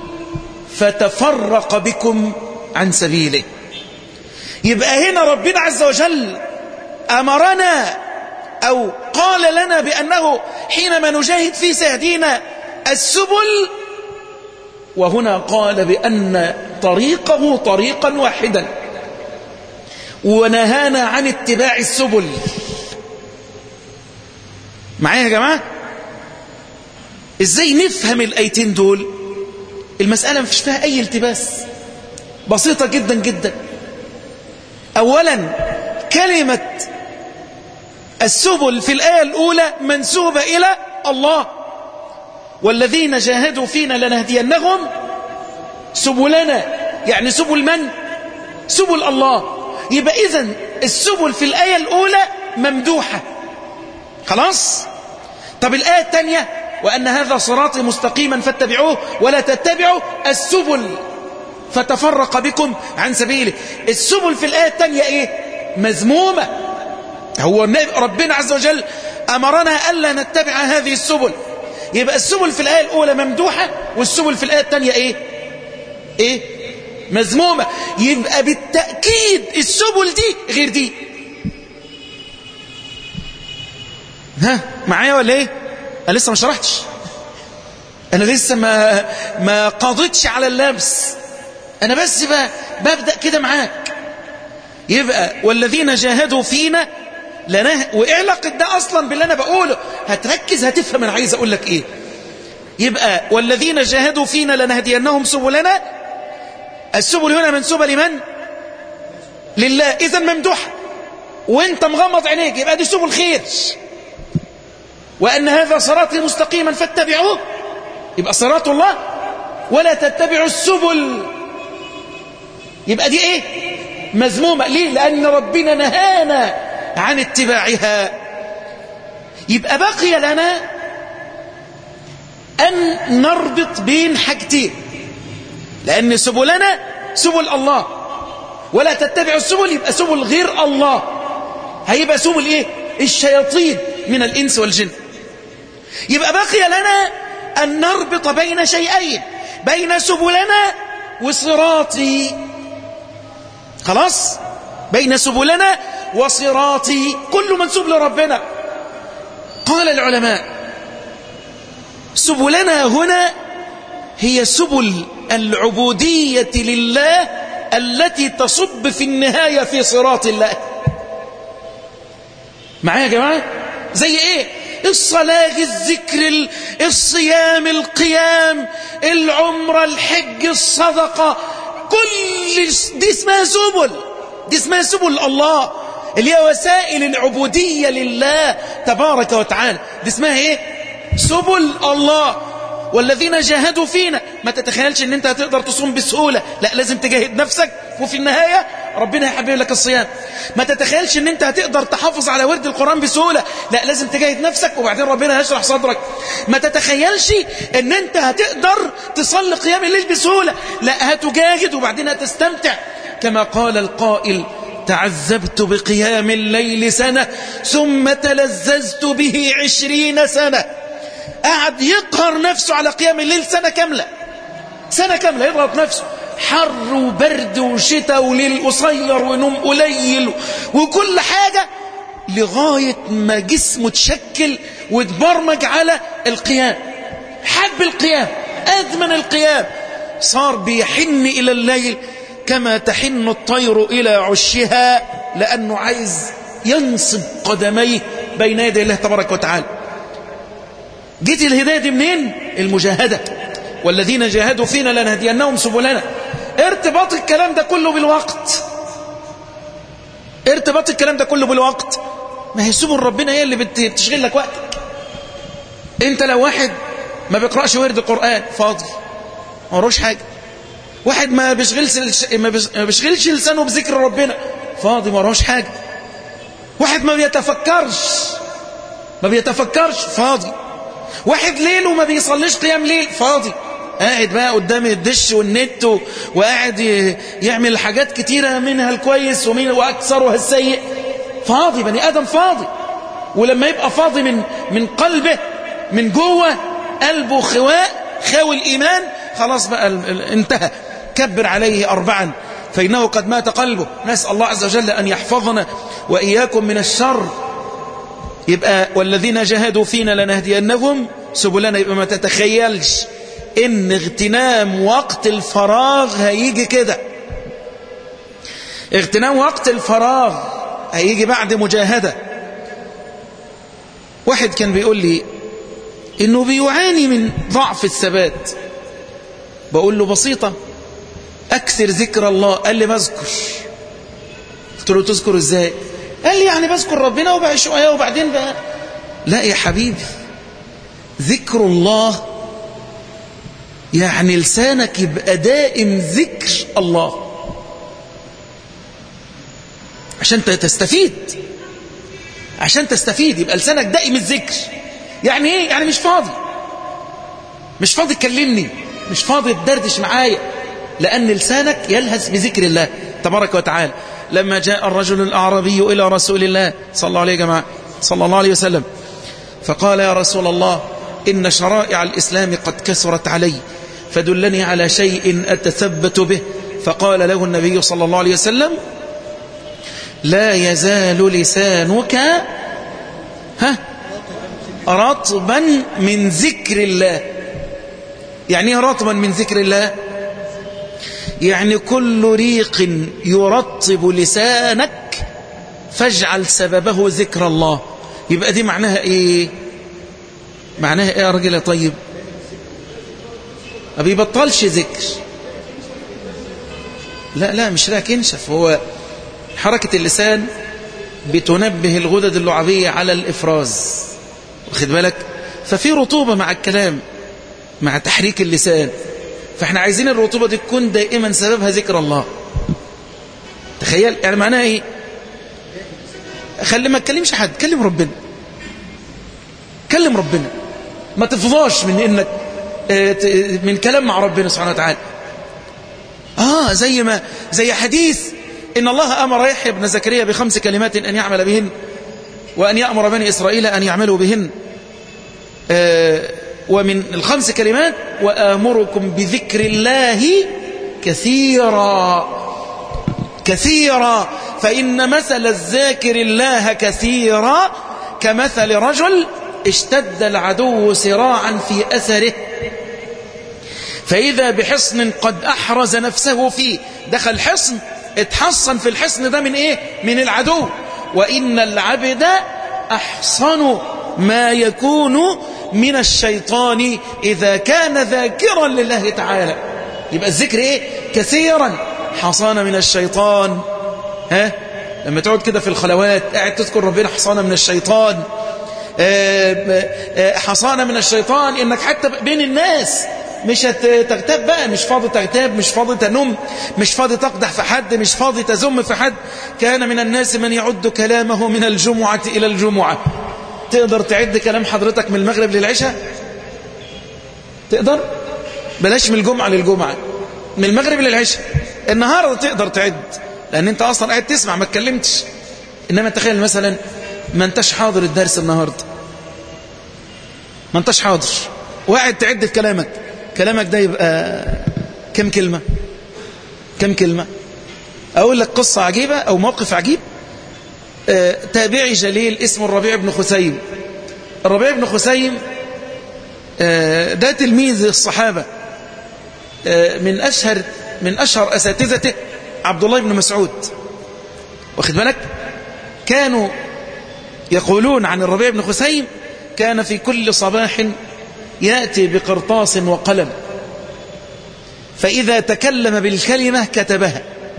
فتفرق بكم عن سبيله يبقى هنا ربنا عز وجل أمرنا أو قال لنا بأنه حينما نجاهد في سيهدينا السبل وهنا قال بأن طريقه طريقا واحدا ونهانا عن اتباع السبل معايا يا جماعة ازاي نفهم الايتين دول المسألة مفيش فيها اي التباس بسيطة جدا جدا اولا كلمة السبل في الآية الأولى منسوبة إلى الله والذين جاهدوا فينا لنهدينهم سبلنا يعني سبل من؟ سبل الله يبقى إذن السبل في الآية الأولى ممدوحة خلاص؟ طب الآية الثانية وأن هذا صراطي مستقيما فاتبعوه ولا تتبعوا السبل فتفرق بكم عن سبيله السبل في الآية الثانية إيه؟ مذمومة هو ربنا عز وجل أمرنا ألا نتبع هذه السبل يبقى السبل في الآية الأولى ممدوحة والسبل في الآية الثانية إيه إيه مذمومة يبقى بالتأكيد السبل دي غير دي ها معايا ولا إيه أنا لسه ما شرحتش أنا لسه ما ما قاضتش على اللبس أنا بس ببدأ كده معاك يبقى والذين جاهدوا فينا لنه... وايه علاقه ده اصلا باللي انا بقوله هتركز هتفهم انا عايز اقول لك ايه يبقى والذين جاهدوا فينا لنهدينهم سبلنا السبل هنا منسوبه لمن لله اذا ممدوحه وانت مغمض عينيك يبقى دي سبل خير وان هذا صراطي مستقيما فاتبعوه يبقى صراط الله ولا تتبعوا السبل يبقى دي ايه مذمومه ليه لان ربنا نهانا عن اتباعها يبقى بقي لنا أن نربط بين حاجتين لأن سبلنا سبل الله ولا تتبع السبل يبقى سبل غير الله هيبقى سبل إيه الشياطين من الإنس والجن يبقى بقي لنا أن نربط بين شيئين بين سبلنا وصراطي خلاص بين سبلنا وصراطي كل منسوب لربنا قال العلماء سبلنا هنا هي سبل العبودية لله التي تصب في النهاية في صراط الله معايا يا جماعة زي ايه الصلاة الذكر الصيام القيام العمرة الحج الصدقة كل دي اسمها سبل دي اسمها سبل الله اللي هي وسائل العبودية لله تبارك وتعالى دي اسمها ايه سبل الله والذين جاهدوا فينا ما تتخيلش ان انت هتقدر تصوم بسهولة لا لازم تجاهد نفسك وفي النهاية ربنا هيحبب لك الصيام ما تتخيلش ان انت هتقدر تحافظ على ورد القرآن بسهولة لا لازم تجاهد نفسك وبعدين ربنا هيشرح صدرك ما تتخيلش ان انت هتقدر تصلي قيام الليل بسهولة لا هتجاهد وبعدين هتستمتع كما قال القائل تعذبت بقيام الليل سنة ثم تلذذت به عشرين سنة قعد يقهر نفسه على قيام الليل سنة كاملة سنة كاملة يضغط نفسه حر وبرد وشتاء وليل قصير ونوم قليل وكل حاجة لغاية ما جسمه تشكل وتبرمج على القيام حب القيام أدمن القيام صار بيحن إلى الليل كما تحن الطير إلى عشها لأنه عايز ينصب قدميه بين يدي الله تبارك وتعالى جيت الهداية دي منين المجاهدة والذين جاهدوا فينا لنهدينهم سبلنا ارتباط الكلام ده كله بالوقت ارتباط الكلام ده كله بالوقت ما هي سبل ربنا هي اللي بتشغل لك وقتك انت لو واحد ما بيقرأش ورد القرآن فاضي ما وروش حاجة واحد ما بيشغلش ما بيشغلش لسانه بذكر ربنا فاضي ما وروش حاجة واحد ما بيتفكرش ما بيتفكرش فاضي واحد ليل وما بيصليش قيام ليل فاضي قاعد بقى قدام الدش والنت و- وقاعد ي- يعمل حاجات كتيرة منها الكويس ومن وأكثرها السيء فاضي بني آدم فاضي ولما يبقى فاضي من من قلبه من جوه قلبه خواء خاوي الإيمان خلاص بقى ال- ال- انتهى كبر عليه أربعا فإنه قد مات قلبه نسأل الله عز وجل أن يحفظنا وإياكم من الشر يبقى والذين جاهدوا فينا لنهدينهم سبلنا يبقى ما تتخيلش ان اغتنام وقت الفراغ هيجي كده اغتنام وقت الفراغ هيجي بعد مجاهدة واحد كان بيقول لي انه بيعاني من ضعف الثبات بقول له بسيطة اكثر ذكر الله قال لي بذكر قلت له تذكر ازاي قال لي يعني بذكر ربنا وبقى شوية وبعدين بقى لا يا حبيبي ذكر الله يعني لسانك يبقى دائم ذكر الله عشان تستفيد عشان تستفيد يبقى لسانك دائم الذكر يعني ايه يعني مش فاضي مش فاضي تكلمني مش فاضي تدردش معايا لأن لسانك يلهث بذكر الله تبارك وتعالى لما جاء الرجل الأعرابي إلى رسول الله صلى الله عليه يا جماعة صلى الله عليه وسلم فقال يا رسول الله إن شرائع الإسلام قد كثرت علي فدلني على شيء أتثبت به فقال له النبي صلى الله عليه وسلم لا يزال لسانك ها رطبا من ذكر الله يعني ايه رطبا من ذكر الله يعني كل ريق يرطب لسانك فاجعل سببه ذكر الله يبقى دي معناها ايه معناها ايه يا راجل يا طيب ما بيبطلش ذكر لا لا مش راك ينشف هو حركة اللسان بتنبه الغدد اللعابية على الإفراز واخد بالك ففي رطوبة مع الكلام مع تحريك اللسان فاحنا عايزين الرطوبة دي تكون دائما سببها ذكر الله تخيل يعني معناها ايه خلي ما تكلمش حد كلم ربنا كلم ربنا ما تفضاش من انك من كلام مع ربنا سبحانه وتعالى اه زي ما زي حديث ان الله امر يحيى بن زكريا بخمس كلمات ان يعمل بهن وان يامر بني اسرائيل ان يعملوا بهن آه ومن الخمس كلمات وآمركم بذكر الله كثيرا كثيرا فإن مثل الذاكر الله كثيرا كمثل رجل اشتد العدو سراعا في أثره فإذا بحصن قد أحرز نفسه فيه دخل حصن اتحصن في الحصن ده من إيه؟ من العدو وإن العبد أحصن ما يكون من الشيطان إذا كان ذاكرا لله تعالى يبقى الذكر إيه كثيرا حصان من الشيطان ها لما تقعد كده في الخلوات قاعد تذكر ربنا حصان من الشيطان حصان من الشيطان إنك حتى بين الناس مش هتغتاب بقى مش فاضي تغتاب مش فاضي تنم مش فاضي تقدح في حد مش فاضي تزم في حد كان من الناس من يعد كلامه من الجمعة إلى الجمعة تقدر تعد كلام حضرتك من المغرب للعشاء تقدر بلاش من الجمعة للجمعة من المغرب للعشاء النهاردة تقدر تعد لأن أنت أصلا قاعد تسمع ما اتكلمتش إنما تخيل مثلا ما انتش حاضر الدرس النهاردة ما انتش حاضر وقاعد تعد في كلامك كلامك ده يبقى كم كلمة كم كلمة أقول لك قصة عجيبة أو موقف عجيب آه تابعي جليل اسمه الربيع بن خسيم الربيع بن خسيم آه ده تلميذ الصحابة آه من أشهر من أشهر أساتذته عبد الله بن مسعود واخد بالك كانوا يقولون عن الربيع بن خسيم كان في كل صباح يأتي بقرطاس وقلم فإذا تكلم بالكلمة كتبها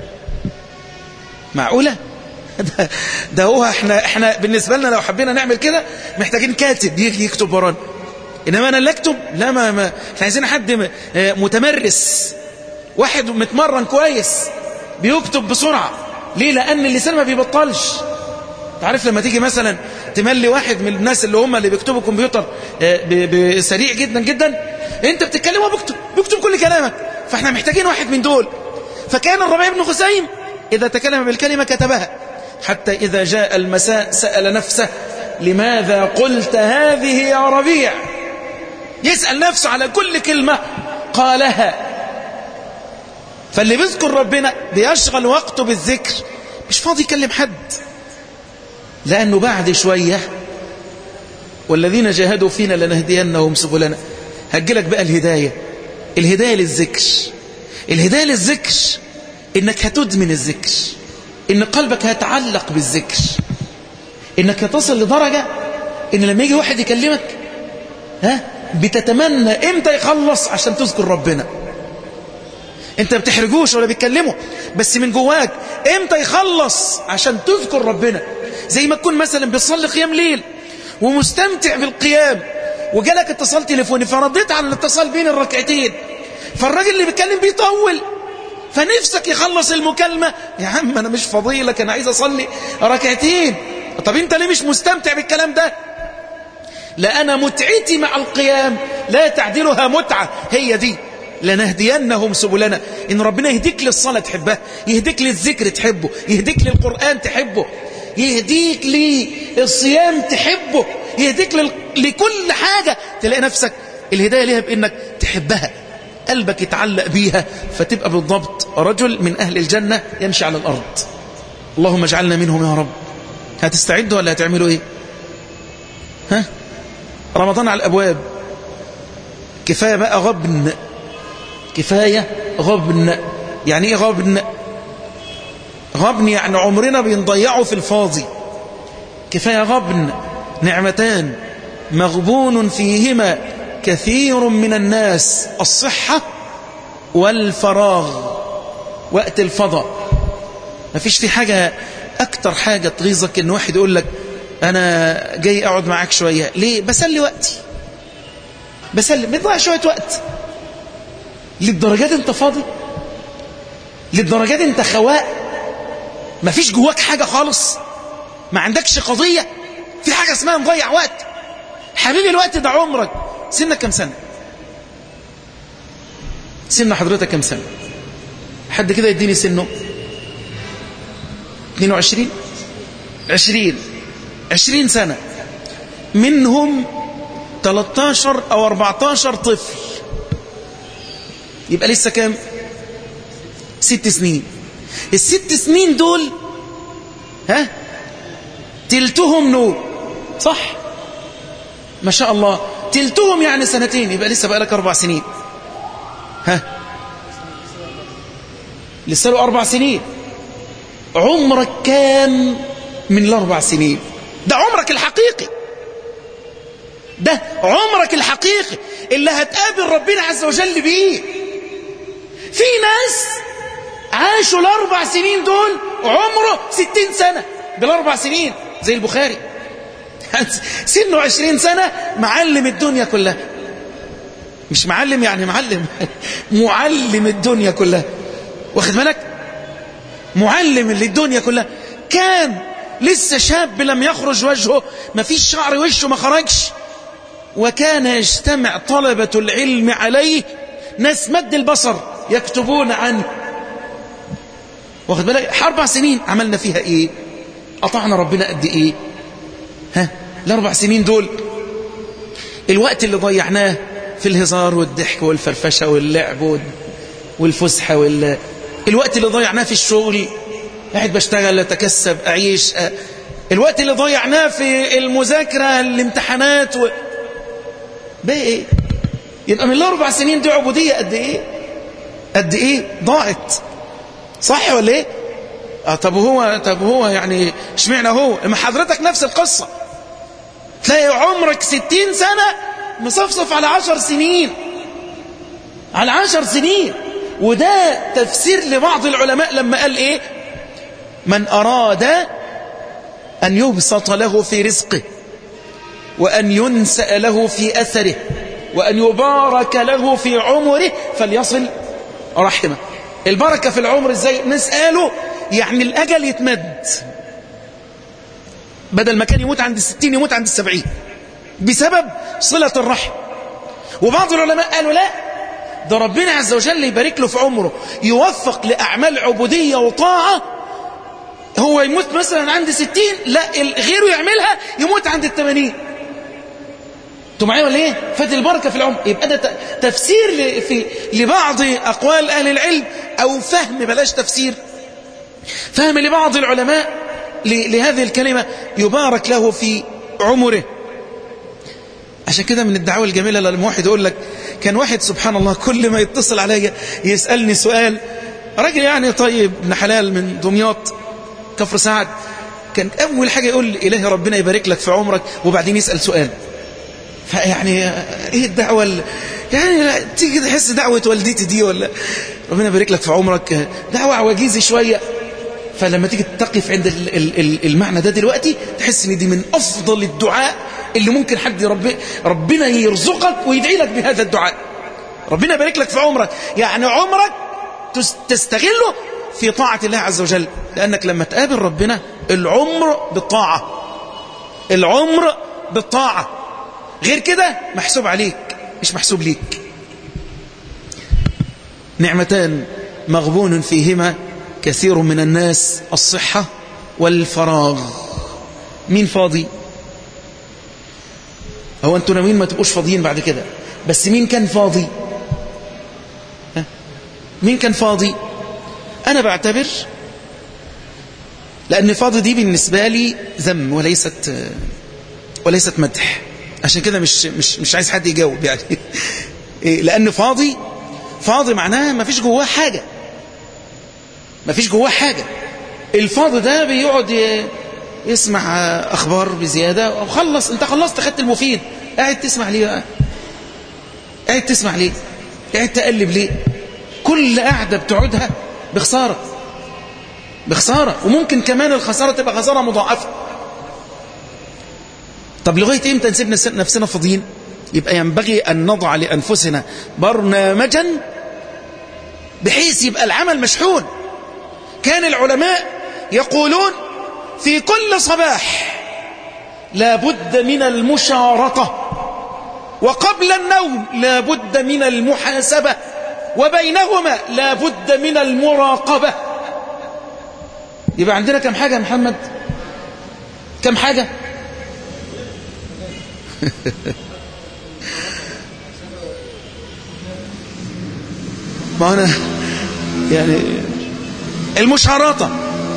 معقولة؟ ده, ده هو احنا احنا بالنسبة لنا لو حبينا نعمل كده محتاجين كاتب يجي يكتب ورانا انما انا اللي اكتب لا ما, ما احنا عايزين حد متمرس واحد متمرن كويس بيكتب بسرعة ليه لان اللسان ما بيبطلش تعرف لما تيجي مثلا تملي واحد من الناس اللي هم اللي بيكتبوا كمبيوتر آه، ب- ب- سريع جدا جدا انت بتتكلم وبيكتب بيكتب كل كلامك فاحنا محتاجين واحد من دول فكان الربيع بن خثيم إذا تكلم بالكلمة كتبها حتى إذا جاء المساء سأل نفسه لماذا قلت هذه يا ربيع يسأل نفسه على كل كلمة قالها فاللي بيذكر ربنا بيشغل وقته بالذكر مش فاضي يكلم حد لأنه بعد شوية والذين جاهدوا فينا لنهدينهم سبلنا هجلك بقى الهداية الهداية للذكر الهداية للذكر إنك هتدمن الذكر إن قلبك هيتعلق بالذكر إنك هتصل لدرجة إن لما يجي واحد يكلمك ها بتتمنى إمتى يخلص عشان تذكر ربنا انت بتحرجوش ولا بتكلمه بس من جواك امتى يخلص عشان تذكر ربنا زي ما تكون مثلا بتصلي قيام ليل ومستمتع بالقيام وجالك اتصال تليفوني فرديت على الاتصال بين الركعتين فالراجل اللي بيتكلم بيطول فنفسك يخلص المكالمة يا عم انا مش فضيلك انا عايز اصلي ركعتين طب انت ليه مش مستمتع بالكلام ده لأنا متعتي مع القيام لا تعدلها متعة هي دي لنهدينهم سبلنا إن ربنا يهديك للصلاة تحبها يهديك للذكر تحبه يهديك للقرآن تحبه يهديك للصيام تحبه يهديك لل... لكل حاجة تلاقي نفسك الهداية ليها بإنك تحبها قلبك يتعلق بيها فتبقى بالضبط رجل من أهل الجنة يمشي على الأرض اللهم اجعلنا منهم يا رب هتستعدوا ولا هتعملوا ايه ها رمضان على الأبواب كفاية بقى غبن كفاية غبن يعني ايه غبن غبن يعني عمرنا بنضيعه في الفاضي كفاية غبن نعمتان مغبون فيهما كثير من الناس الصحة والفراغ وقت الفضاء ما فيش في حاجة أكتر حاجة تغيظك إن واحد يقول لك أنا جاي أقعد معاك شوية ليه بسلي وقتي بسلي بيضيع شوية وقت للدرجات انت فاضي للدرجات انت خواء ما فيش جواك حاجة خالص ما عندكش قضية في حاجة اسمها مضيع وقت حبيبي الوقت ده عمرك سنك كم سنة سن حضرتك كم سنة حد كده يديني سنه 22 20 20 سنة منهم 13 أو 14 طفل يبقى لسه كام ست سنين الست سنين دول ها تلتهم نوم صح ما شاء الله تلتهم يعني سنتين يبقى لسه بقى لك أربع سنين ها لسه له أربع سنين عمرك كام من الأربع سنين ده عمرك الحقيقي ده عمرك الحقيقي اللي هتقابل ربنا عز وجل بيه في ناس عاشوا الأربع سنين دول عمره ستين سنة بالأربع سنين زي البخاري سنه عشرين سنة معلم الدنيا كلها مش معلم يعني معلم معلم الدنيا كلها واخد بالك معلم للدنيا كلها كان لسه شاب لم يخرج وجهه ما فيش شعر وشه ما خرجش وكان يجتمع طلبة العلم عليه ناس مد البصر يكتبون عنه واخد بالك أربع سنين عملنا فيها إيه أطعنا ربنا قد إيه ها الأربع سنين دول الوقت اللي ضيعناه في الهزار والضحك والفرفشة واللعب والفسحة وال... الوقت اللي ضيعناه في الشغل قاعد بشتغل اتكسب أعيش أ... الوقت اللي ضيعناه في المذاكرة الامتحانات و... بقى ايه يبقى من الاربع سنين دي عبودية قد ايه قد ايه ضاعت صح ولا ايه اه طب هو طب هو يعني اشمعنى هو اما حضرتك نفس القصة تلاقي عمرك ستين سنة مصفصف على عشر سنين على عشر سنين وده تفسير لبعض العلماء لما قال ايه من اراد ان يبسط له في رزقه وأن ينسأ له في أثره وأن يبارك له في عمره فليصل رحمه البركة في العمر ازاي نسأله يعني الأجل يتمد بدل ما كان يموت عند الستين يموت عند السبعين بسبب صلة الرحم وبعض العلماء قالوا لا ده ربنا عز وجل يبارك له في عمره يوفق لأعمال عبودية وطاعة هو يموت مثلا عند ستين لا غيره يعملها يموت عند التمانين انتوا معايا ولا ايه فات البركه في العمر يبقى ده تفسير في لبعض اقوال اهل العلم او فهم بلاش تفسير فهم لبعض العلماء لهذه الكلمه يبارك له في عمره عشان كده من الدعوه الجميله لما واحد يقول لك كان واحد سبحان الله كل ما يتصل عليا يسالني سؤال راجل يعني طيب ابن حلال من دمياط كفر سعد كان اول حاجه يقول لي الهي ربنا يبارك لك في عمرك وبعدين يسال سؤال فيعني ايه الدعوة ال... يعني تيجي تحس دعوة والدتي دي ولا ربنا يبارك لك في عمرك دعوة عواجيزي شوية فلما تيجي تقف عند ال ال ال المعنى ده دلوقتي تحس ان دي من افضل الدعاء اللي ممكن حد رب ربنا يرزقك ويدعي لك بهذا الدعاء ربنا يبارك لك في عمرك يعني عمرك تستغله في طاعة الله عز وجل لأنك لما تقابل ربنا العمر بالطاعة العمر بالطاعة غير كده محسوب عليك مش محسوب ليك نعمتان مغبون فيهما كثير من الناس الصحة والفراغ مين فاضي هو انتوا ناويين ما تبقوش فاضيين بعد كده بس مين كان فاضي ها؟ مين كان فاضي انا بعتبر لان فاضي دي بالنسبة لي ذم وليست وليست مدح عشان كده مش مش مش عايز حد يجاوب يعني لان فاضي فاضي معناها ما فيش جواه حاجه ما فيش جواه حاجه الفاضي ده بيقعد يسمع اخبار بزياده وخلص انت خلصت خدت المفيد قاعد تسمع ليه بقى قاعد تسمع ليه قاعد تقلب ليه كل قاعده بتقعدها بخساره بخساره وممكن كمان الخساره تبقى خساره مضاعفه طب لغاية امتى نسيب نفسنا فاضيين يبقى ينبغي أن نضع لأنفسنا برنامجا بحيث يبقى العمل مشحون كان العلماء يقولون في كل صباح لابد من المشارطة وقبل النوم لابد من المحاسبة وبينهما لابد من المراقبة يبقى عندنا كم حاجة يا محمد كم حاجة ما أنا يعني المشارطة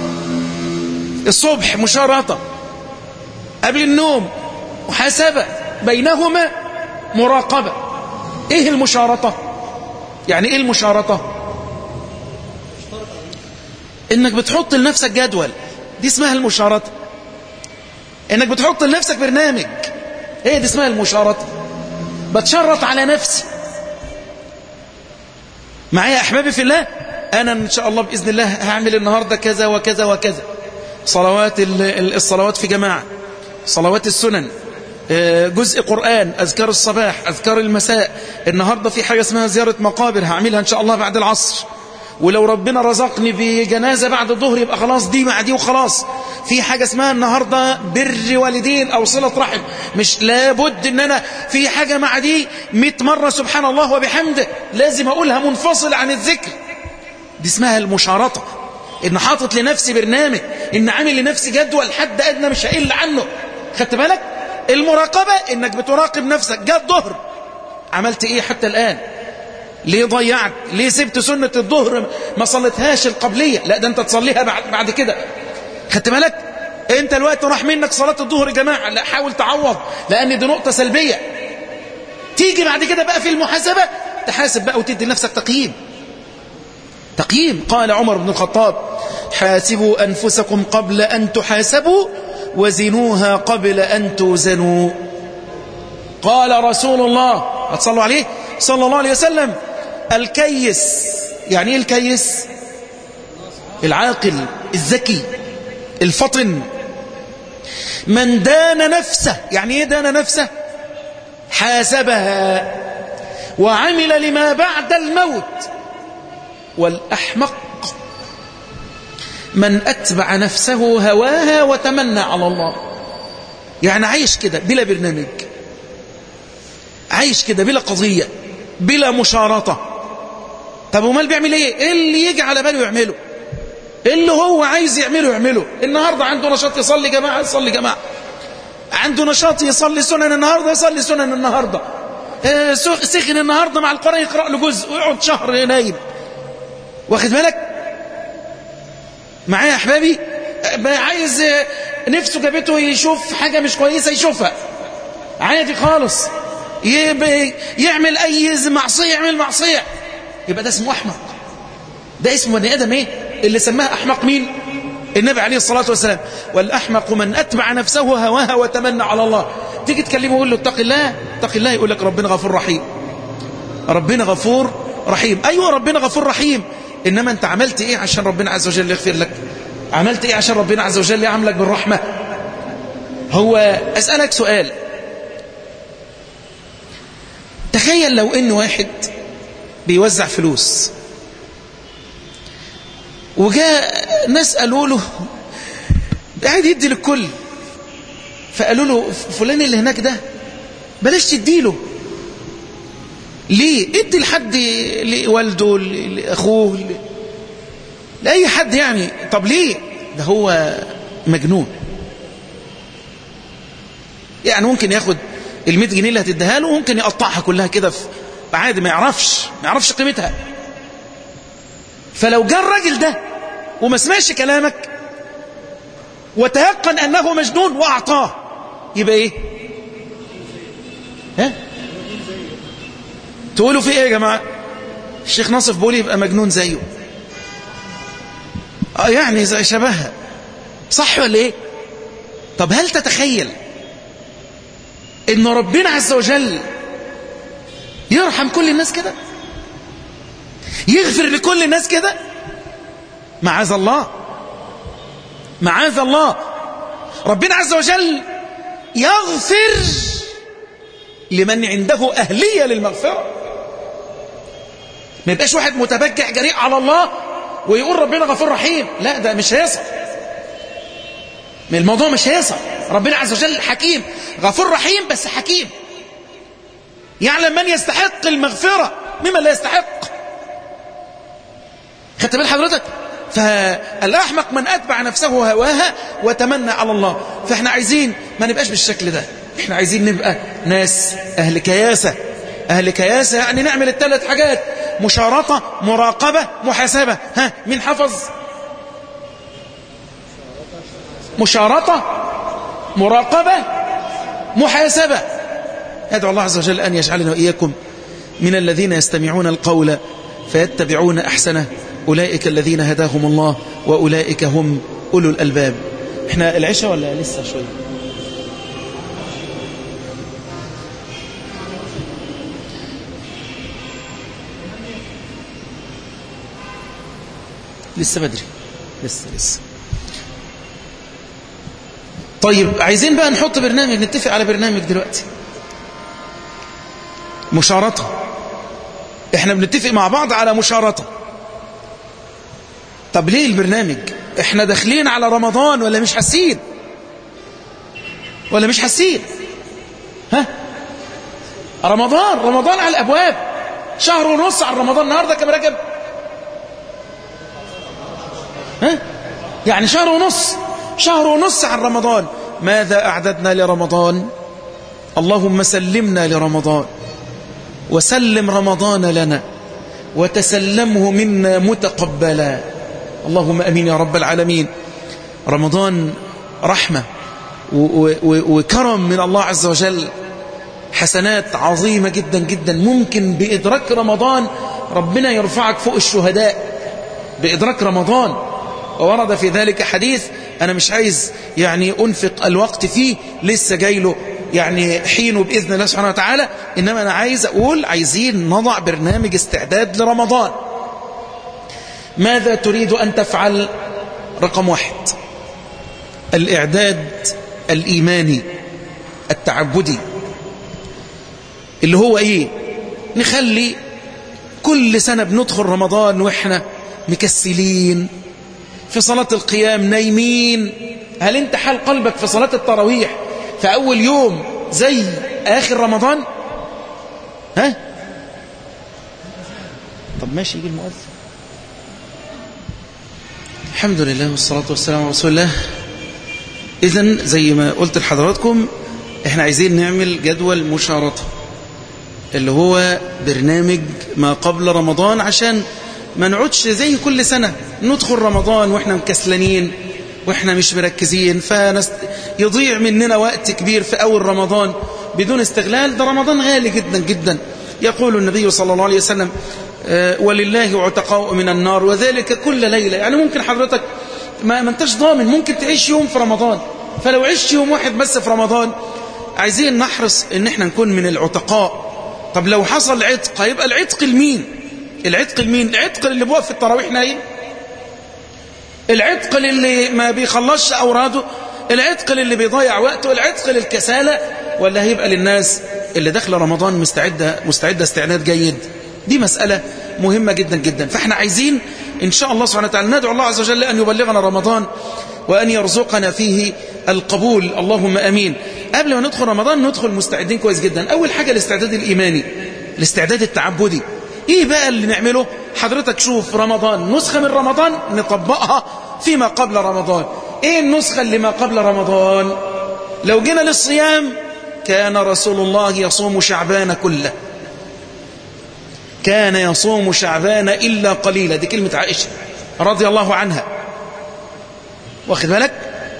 الصبح مشارطة قبل النوم محاسبة بينهما مراقبة ايه المشارطة يعني ايه المشارطة انك بتحط لنفسك جدول دي اسمها المشارطة انك بتحط لنفسك برنامج هي دي اسمها المشارطة بتشرط على نفسي معايا أحبابي في الله أنا إن شاء الله بإذن الله هعمل النهاردة كذا وكذا وكذا صلوات الصلوات في جماعة صلوات السنن جزء قرآن أذكار الصباح أذكار المساء النهاردة في حاجة اسمها زيارة مقابر هعملها إن شاء الله بعد العصر ولو ربنا رزقني بجنازة بعد الظهر يبقى خلاص دي مع دي وخلاص في حاجة اسمها النهاردة بر والدين أو صلة رحم مش لابد ان انا في حاجة مع دي مئة مرة سبحان الله وبحمده لازم اقولها منفصل عن الذكر دي اسمها المشارطة ان حاطط لنفسي برنامج ان عامل لنفسي جدول حد ادنى مش هقل عنه خدت بالك المراقبة انك بتراقب نفسك جاء الظهر عملت ايه حتى الآن ليه ضيعت ليه سبت سنة الظهر ما صليتهاش القبلية لا ده انت تصليها بعد, بعد كده خدت بالك انت الوقت راح منك صلاة الظهر يا جماعة لا حاول تعوض لان دي نقطة سلبية تيجي بعد كده بقى في المحاسبة تحاسب بقى وتدي لنفسك تقييم تقييم قال عمر بن الخطاب حاسبوا أنفسكم قبل أن تحاسبوا وزنوها قبل أن توزنوا قال رسول الله هتصلوا عليه صلى الله عليه وسلم الكيس يعني ايه الكيس العاقل الذكي الفطن من دان نفسه يعني ايه دان نفسه حاسبها وعمل لما بعد الموت والأحمق من أتبع نفسه هواها وتمنى على الله يعني عايش كده بلا برنامج عايش كده بلا قضية بلا مشارطة طب ومال بيعمل ايه اللي يجي على باله يعمله اللي هو عايز يعمله يعمله النهاردة عنده نشاط يصلي جماعة يصلي جماعة عنده نشاط يصلي سنن النهاردة يصلي سنن النهاردة آه، سخن النهاردة مع القرآن يقرأ له جزء ويقعد شهر نايم واخد بالك معايا يا احبابي عايز نفسه جابته يشوف حاجة مش كويسة يشوفها عادي خالص يعمل اي معصية يعمل معصية يبقى ده اسمه احمق ده اسمه بني ادم ايه اللي سماه احمق مين النبي عليه الصلاة والسلام والأحمق من أتبع نفسه هواها وتمنى على الله تيجي تكلمه ويقول له اتق الله اتق الله يقول لك ربنا غفور رحيم ربنا غفور رحيم أيوة ربنا غفور رحيم إنما أنت عملت إيه عشان ربنا عز وجل يغفر لك عملت إيه عشان ربنا عز وجل يعملك بالرحمة هو أسألك سؤال تخيل لو إن واحد بيوزع فلوس وجاء ناس قالوا له قاعد يدي للكل فقالوا له فلان اللي هناك ده بلاش تديله ليه ادي لحد لوالده لاخوه لاي حد يعني طب ليه ده هو مجنون يعني ممكن ياخد ال100 جنيه اللي هتديها له ممكن يقطعها كلها كده عادي ما يعرفش ما يعرفش قيمتها فلو جاء الراجل ده وما سمعش كلامك وتيقن أنه مجنون وأعطاه يبقى إيه ها تقولوا في إيه يا جماعة الشيخ ناصف بيقول يبقى مجنون زيه آه يعني زي شبهها صح ولا إيه طب هل تتخيل إن ربنا عز وجل يرحم كل الناس كده يغفر لكل الناس كده معاذ الله معاذ الله ربنا عز وجل يغفر لمن عنده أهلية للمغفرة ما يبقاش واحد متبجع جريء على الله ويقول ربنا غفور رحيم لا ده مش هيصل الموضوع مش هيصل ربنا عز وجل حكيم غفور رحيم بس حكيم يعلم من يستحق المغفرة ممن لا يستحق خدت بال حضرتك فالأحمق من أتبع نفسه هواها وتمنى على الله فإحنا عايزين ما نبقاش بالشكل ده إحنا عايزين نبقى ناس أهل كياسة أهل كياسة يعني نعمل الثلاث حاجات مشارطة مراقبة محاسبة ها مين حفظ مشارطة مراقبة محاسبة أدعو الله عز وجل أن يجعلنا وإياكم من الذين يستمعون القول فيتبعون أحسنه أولئك الذين هداهم الله وأولئك هم أولو الألباب احنا العشاء ولا لسه شوي لسه بدري لسه لسه طيب عايزين بقى نحط برنامج نتفق على برنامج دلوقتي مشارطة احنا بنتفق مع بعض على مشارطة طب ليه البرنامج احنا داخلين على رمضان ولا مش حاسين ولا مش حاسين ها رمضان رمضان على الابواب شهر ونص على رمضان النهارده كم رجب ها يعني شهر ونص شهر ونص عن رمضان ماذا أعددنا لرمضان اللهم سلمنا لرمضان وسلم رمضان لنا وتسلمه منا متقبلا اللهم أمين يا رب العالمين رمضان رحمة وكرم من الله عز وجل حسنات عظيمة جدا جدا ممكن بإدراك رمضان ربنا يرفعك فوق الشهداء بإدراك رمضان وورد في ذلك حديث أنا مش عايز يعني أنفق الوقت فيه لسه جاي له يعني حينه بإذن الله سبحانه وتعالى إنما أنا عايز أقول عايزين نضع برنامج استعداد لرمضان ماذا تريد أن تفعل رقم واحد الإعداد الإيماني التعبدي اللي هو إيه نخلي كل سنة بندخل رمضان وإحنا مكسلين في صلاة القيام نايمين هل انت حال قلبك في صلاة التراويح في أول يوم زي آخر رمضان ها طب ماشي يجي المؤذن الحمد لله والصلاة والسلام على رسول الله إذا زي ما قلت لحضراتكم احنا عايزين نعمل جدول مشارطة اللي هو برنامج ما قبل رمضان عشان ما نقعدش زي كل سنة ندخل رمضان واحنا مكسلانين واحنا مش مركزين فيضيع مننا وقت كبير في أول رمضان بدون استغلال ده رمضان غالي جدا جدا يقول النبي صلى الله عليه وسلم ولله عتقاء من النار وذلك كل ليلة يعني ممكن حضرتك ما, ما انتش ضامن ممكن تعيش يوم في رمضان فلو عشت يوم واحد بس في رمضان عايزين نحرص ان احنا نكون من العتقاء طب لو حصل عتق هيبقى العتق لمين العتق لمين العتق اللي بوقف في التراويح نايم العتق اللي ما بيخلصش اوراده العتق اللي بيضيع وقته العتق للكسالى ولا هيبقى للناس اللي داخل رمضان مستعدة مستعدة استعداد جيد دي مسألة مهمة جدا جدا فاحنا عايزين إن شاء الله سبحانه وتعالى ندعو الله عز وجل أن يبلغنا رمضان وأن يرزقنا فيه القبول اللهم أمين قبل ما ندخل رمضان ندخل مستعدين كويس جدا أول حاجة الاستعداد الإيماني الاستعداد التعبدي إيه بقى اللي نعمله حضرتك شوف رمضان نسخة من رمضان نطبقها فيما قبل رمضان إيه النسخة اللي ما قبل رمضان لو جينا للصيام كان رسول الله يصوم شعبان كله كان يصوم شعبان إلا قليلا دي كلمة عائشة رضي الله عنها واخد بالك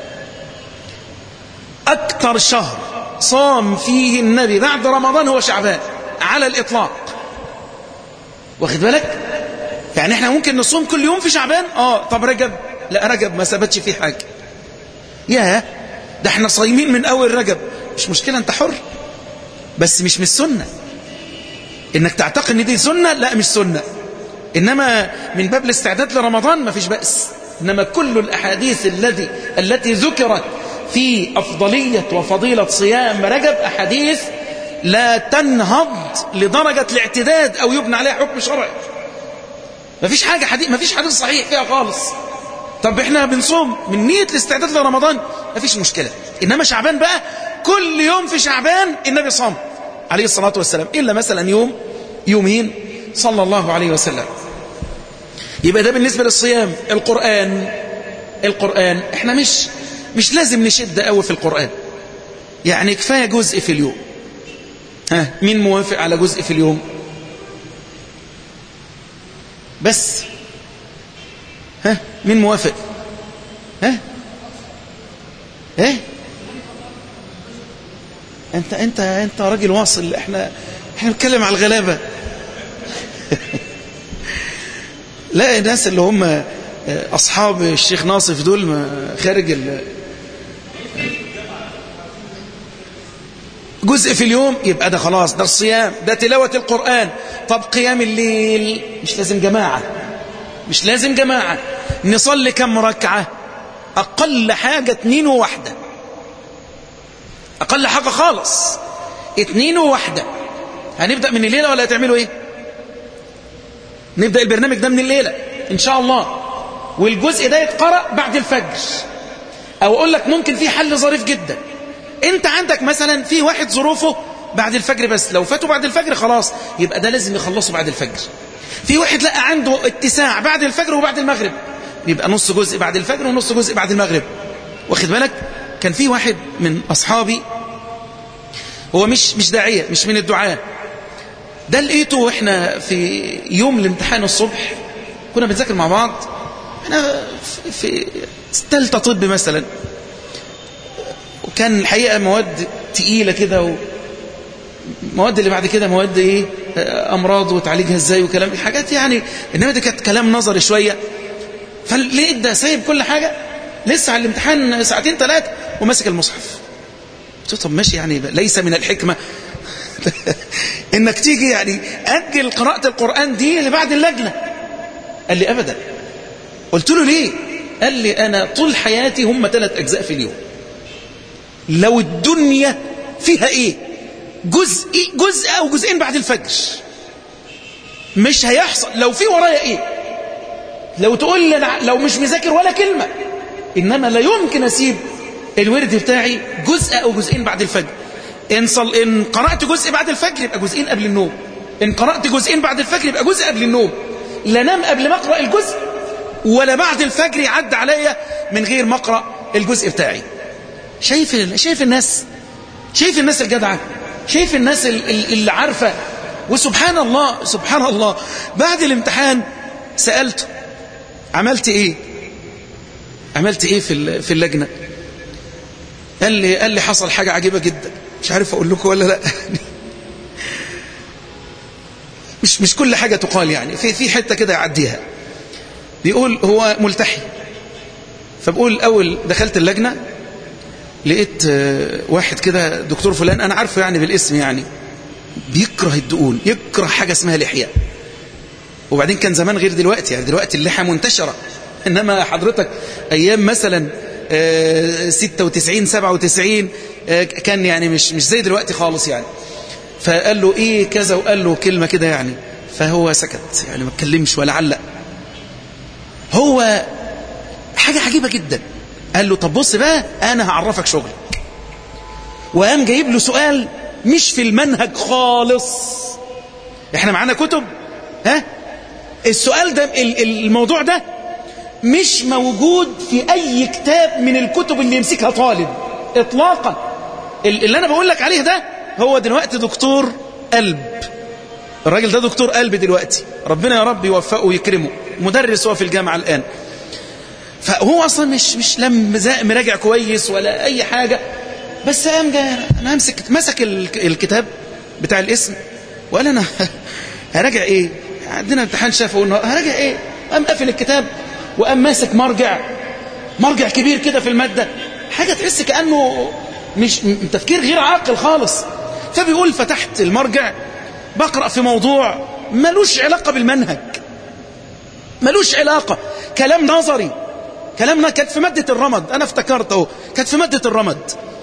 أكثر شهر صام فيه النبي بعد رمضان هو شعبان على الإطلاق واخد بالك يعني احنا ممكن نصوم كل يوم في شعبان اه طب رجب لا رجب ما ثبتش فيه حاجة يا ده احنا صايمين من أول رجب مش مشكلة انت حر بس مش من السنة انك تعتقد ان دي سنة لا مش سنة انما من باب الاستعداد لرمضان ما فيش بأس انما كل الاحاديث الذي التي ذكرت في افضلية وفضيلة صيام رجب احاديث لا تنهض لدرجة الاعتداد او يبنى عليها حكم شرعي ما فيش حاجة حديث ما فيش حديث صحيح فيها خالص طب احنا بنصوم من نية الاستعداد لرمضان ما فيش مشكلة انما شعبان بقى كل يوم في شعبان النبي صام عليه الصلاة والسلام إلا مثلا يوم يومين صلى الله عليه وسلم يبقى ده بالنسبة للصيام القرآن القرآن احنا مش مش لازم نشد قوي في القرآن يعني كفاية جزء في اليوم ها مين موافق على جزء في اليوم بس ها مين موافق ها ايه انت انت انت راجل واصل احنا احنا بنتكلم على الغلابه لا الناس اللي هم اصحاب الشيخ ناصف دول خارج ال... جزء في اليوم يبقى ده خلاص ده الصيام ده تلاوة القرآن طب قيام الليل مش لازم جماعة مش لازم جماعة نصلي كم ركعة أقل حاجة اتنين وواحدة أقل حاجة خالص اتنين وواحدة هنبدأ من الليلة ولا هتعملوا ايه نبدأ البرنامج ده من الليلة إن شاء الله والجزء ده يتقرأ بعد الفجر أو أقول لك ممكن في حل ظريف جدا أنت عندك مثلا في واحد ظروفه بعد الفجر بس لو فاتوا بعد الفجر خلاص يبقى ده لازم يخلصه بعد الفجر في واحد لقى عنده اتساع بعد الفجر وبعد المغرب يبقى نص جزء بعد الفجر ونص جزء بعد المغرب واخد بالك كان في واحد من أصحابي هو مش مش داعية مش من الدعاء ده لقيته واحنا في يوم الامتحان الصبح كنا بنذاكر مع بعض احنا في ثالثه طب مثلا وكان الحقيقة مواد تقيلة كده المواد اللي بعد كده مواد ايه امراض وتعالجها ازاي وكلام حاجات يعني انما دي كانت كلام نظري شوية فلقيت ده سايب كل حاجة لسه على الامتحان ساعتين ثلاثة وماسك المصحف قلت له طب ماشي يعني ليس من الحكمة انك تيجي يعني اجل قراءة القرآن دي لبعد اللجنة قال لي ابدا قلت له ليه قال لي انا طول حياتي هم ثلاث اجزاء في اليوم لو الدنيا فيها ايه جزء جزء او جزئين بعد الفجر مش هيحصل لو في ورايا ايه لو تقول لي أنا لو مش مذاكر ولا كلمة انما لا يمكن اسيب الورد بتاعي جزء أو جزئين بعد الفجر إن, صل... إن قرأت جزء بعد الفجر يبقى جزئين قبل النوم إن قرأت جزئين بعد الفجر يبقى جزء قبل النوم لا نام قبل ما أقرأ الجزء ولا بعد الفجر يعد عليا من غير ما أقرأ الجزء بتاعي شايف ال... شايف الناس شايف الناس الجدعة شايف الناس اللي عارفة وسبحان الله سبحان الله بعد الامتحان سألته عملت ايه عملت ايه في في اللجنة قال لي قال لي حصل حاجة عجيبة جدا مش عارف اقول لكم ولا لا مش مش كل حاجة تقال يعني في في حتة كده يعديها بيقول هو ملتحي فبقول اول دخلت اللجنة لقيت واحد كده دكتور فلان انا عارفه يعني بالاسم يعني بيكره الدقون يكره حاجة اسمها لحية وبعدين كان زمان غير دلوقتي يعني دلوقتي اللحى منتشرة إنما حضرتك أيام مثلا 96 97 كان يعني مش مش زي دلوقتي خالص يعني فقال له إيه كذا وقال له كلمة كده يعني فهو سكت يعني ما اتكلمش ولا علق هو حاجة عجيبة جدا قال له طب بص بقى أنا هعرفك شغل وقام جايب له سؤال مش في المنهج خالص احنا معانا كتب ها السؤال ده الموضوع ده مش موجود في اي كتاب من الكتب اللي يمسكها طالب اطلاقا اللي انا بقول لك عليه ده هو دلوقتي دكتور قلب الراجل ده دكتور قلب دلوقتي ربنا يا رب يوفقه ويكرمه مدرس هو في الجامعة الآن فهو أصلا مش مش لم مراجع كويس ولا أي حاجة بس قام جاي انا همسك مسك الكتاب بتاع الاسم وقال انا هراجع ايه عندنا امتحان شافه هراجع ايه قام قافل الكتاب وقام ماسك مرجع مرجع كبير كده في المادة حاجة تحس كأنه مش تفكير غير عاقل خالص فبيقول فتحت المرجع بقرأ في موضوع ملوش علاقة بالمنهج ملوش علاقة كلام نظري كلامنا كانت في مادة الرمد أنا افتكرت اهو كانت في مادة الرمد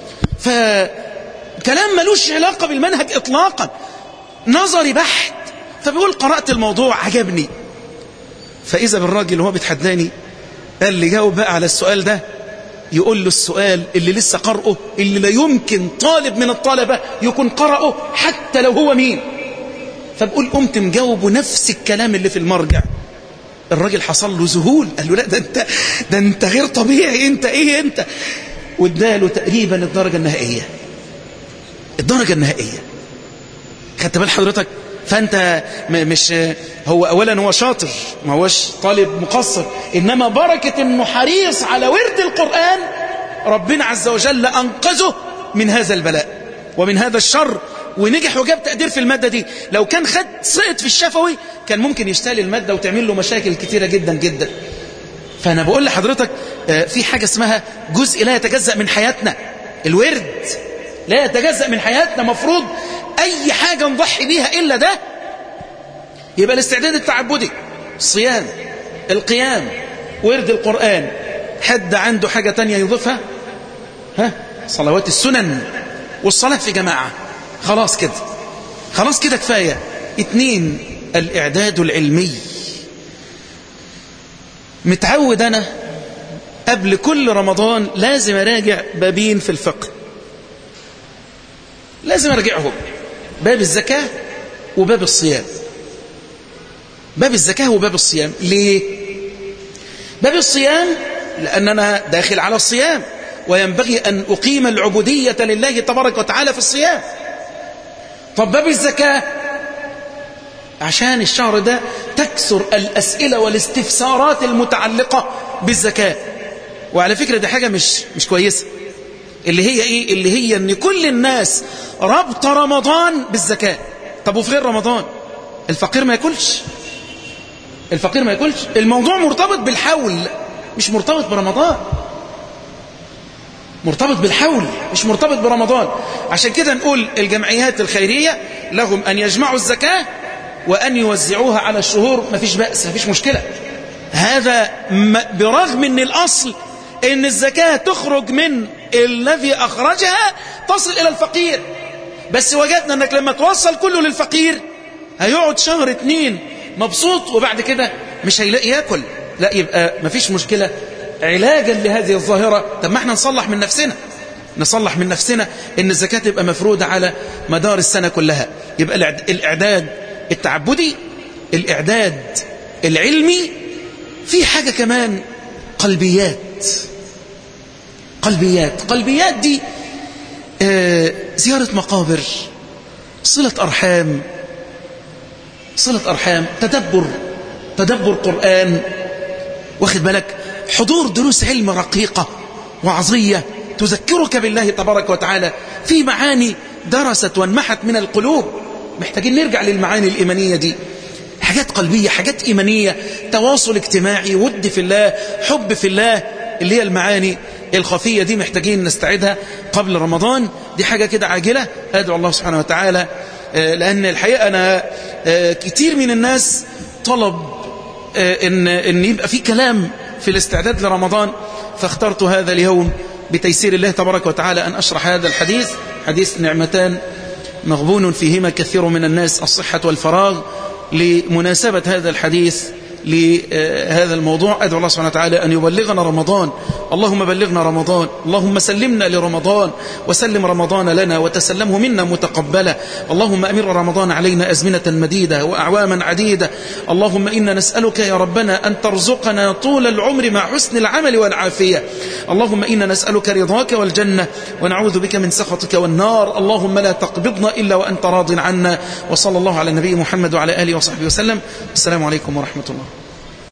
فكلام ملوش علاقة بالمنهج إطلاقا نظري بحت فبيقول قرأت الموضوع عجبني فإذا بالراجل وهو بيتحداني قال لي جاوب بقى على السؤال ده يقول له السؤال اللي لسه قرأه اللي لا يمكن طالب من الطلبة يكون قرأه حتى لو هو مين فبقول قمت مجاوبه نفس الكلام اللي في المرجع الراجل حصل له ذهول قال له لا ده انت ده انت غير طبيعي انت ايه انت واداله تقريبا الدرجة النهائية الدرجة النهائية خدت بال حضرتك فانت مش هو اولا هو شاطر ما هوش طالب مقصر انما بركة انه حريص على ورد القرآن ربنا عز وجل انقذه من هذا البلاء ومن هذا الشر ونجح وجاب تقدير في المادة دي لو كان خد سقط في الشفوي كان ممكن يشتغل المادة وتعمل له مشاكل كتيرة جدا جدا فأنا بقول لحضرتك في حاجة اسمها جزء لا يتجزأ من حياتنا الورد لا يتجزأ من حياتنا مفروض أي حاجة نضحي بيها إلا ده يبقى الاستعداد التعبدي الصيام القيام ورد القرآن حد عنده حاجة تانية يضيفها ها صلوات السنن والصلاة في جماعة خلاص كده خلاص كده كفاية اتنين الإعداد العلمي متعود أنا قبل كل رمضان لازم أراجع بابين في الفقه لازم أراجعهم باب الزكاة وباب الصيام باب الزكاة وباب الصيام ليه؟ باب الصيام لأننا داخل على الصيام وينبغي أن أقيم العبودية لله تبارك وتعالى في الصيام طب باب الزكاة عشان الشهر ده تكثر الأسئلة والاستفسارات المتعلقة بالزكاة وعلى فكرة دي حاجة مش, مش كويسة اللي هي إيه؟ اللي هي أن كل الناس ربط رمضان بالزكاة طب وفي غير رمضان الفقير ما ياكلش الفقير ما ياكلش الموضوع مرتبط بالحول مش مرتبط برمضان مرتبط بالحول مش مرتبط برمضان عشان كده نقول الجمعيات الخيرية لهم أن يجمعوا الزكاة وأن يوزعوها على الشهور ما فيش بأس ما فيش مشكلة هذا برغم أن الأصل أن الزكاة تخرج من الذي أخرجها تصل إلى الفقير بس وجدنا أنك لما توصل كله للفقير هيقعد شهر اتنين مبسوط وبعد كده مش هيلاقي ياكل لا يبقى ما فيش مشكلة علاجا لهذه الظاهرة طب ما احنا نصلح من نفسنا نصلح من نفسنا ان الزكاة تبقى مفروضة على مدار السنة كلها يبقى الإعداد التعبدي الإعداد العلمي في حاجة كمان قلبيات قلبيات قلبيات دي آه زيارة مقابر صلة أرحام صلة أرحام تدبر تدبر قرآن واخد بالك حضور دروس علم رقيقة وعظية تذكرك بالله تبارك وتعالى في معاني درست وانمحت من القلوب محتاجين نرجع للمعاني الإيمانية دي حاجات قلبية حاجات إيمانية تواصل اجتماعي ود في الله حب في الله اللي هي المعاني الخفية دي محتاجين نستعيدها قبل رمضان دي حاجة كده عاجلة أدعو الله سبحانه وتعالى لأن الحقيقة أنا كتير من الناس طلب إن, إن يبقى في كلام في الاستعداد لرمضان فاخترت هذا اليوم بتيسير الله تبارك وتعالى أن أشرح هذا الحديث حديث نعمتان مغبون فيهما كثير من الناس الصحة والفراغ لمناسبة هذا الحديث لهذا الموضوع أدعو الله سبحانه وتعالى أن يبلغنا رمضان اللهم بلغنا رمضان اللهم سلمنا لرمضان وسلم رمضان لنا وتسلمه منا متقبلا اللهم أمر رمضان علينا أزمنة مديدة وأعواما عديدة اللهم إنا نسألك يا ربنا أن ترزقنا طول العمر مع حسن العمل والعافية اللهم إنا نسألك رضاك والجنة ونعوذ بك من سخطك والنار اللهم لا تقبضنا إلا وأنت راض عنا وصلى الله على النبي محمد وعلى آله وصحبه وسلم السلام عليكم ورحمة الله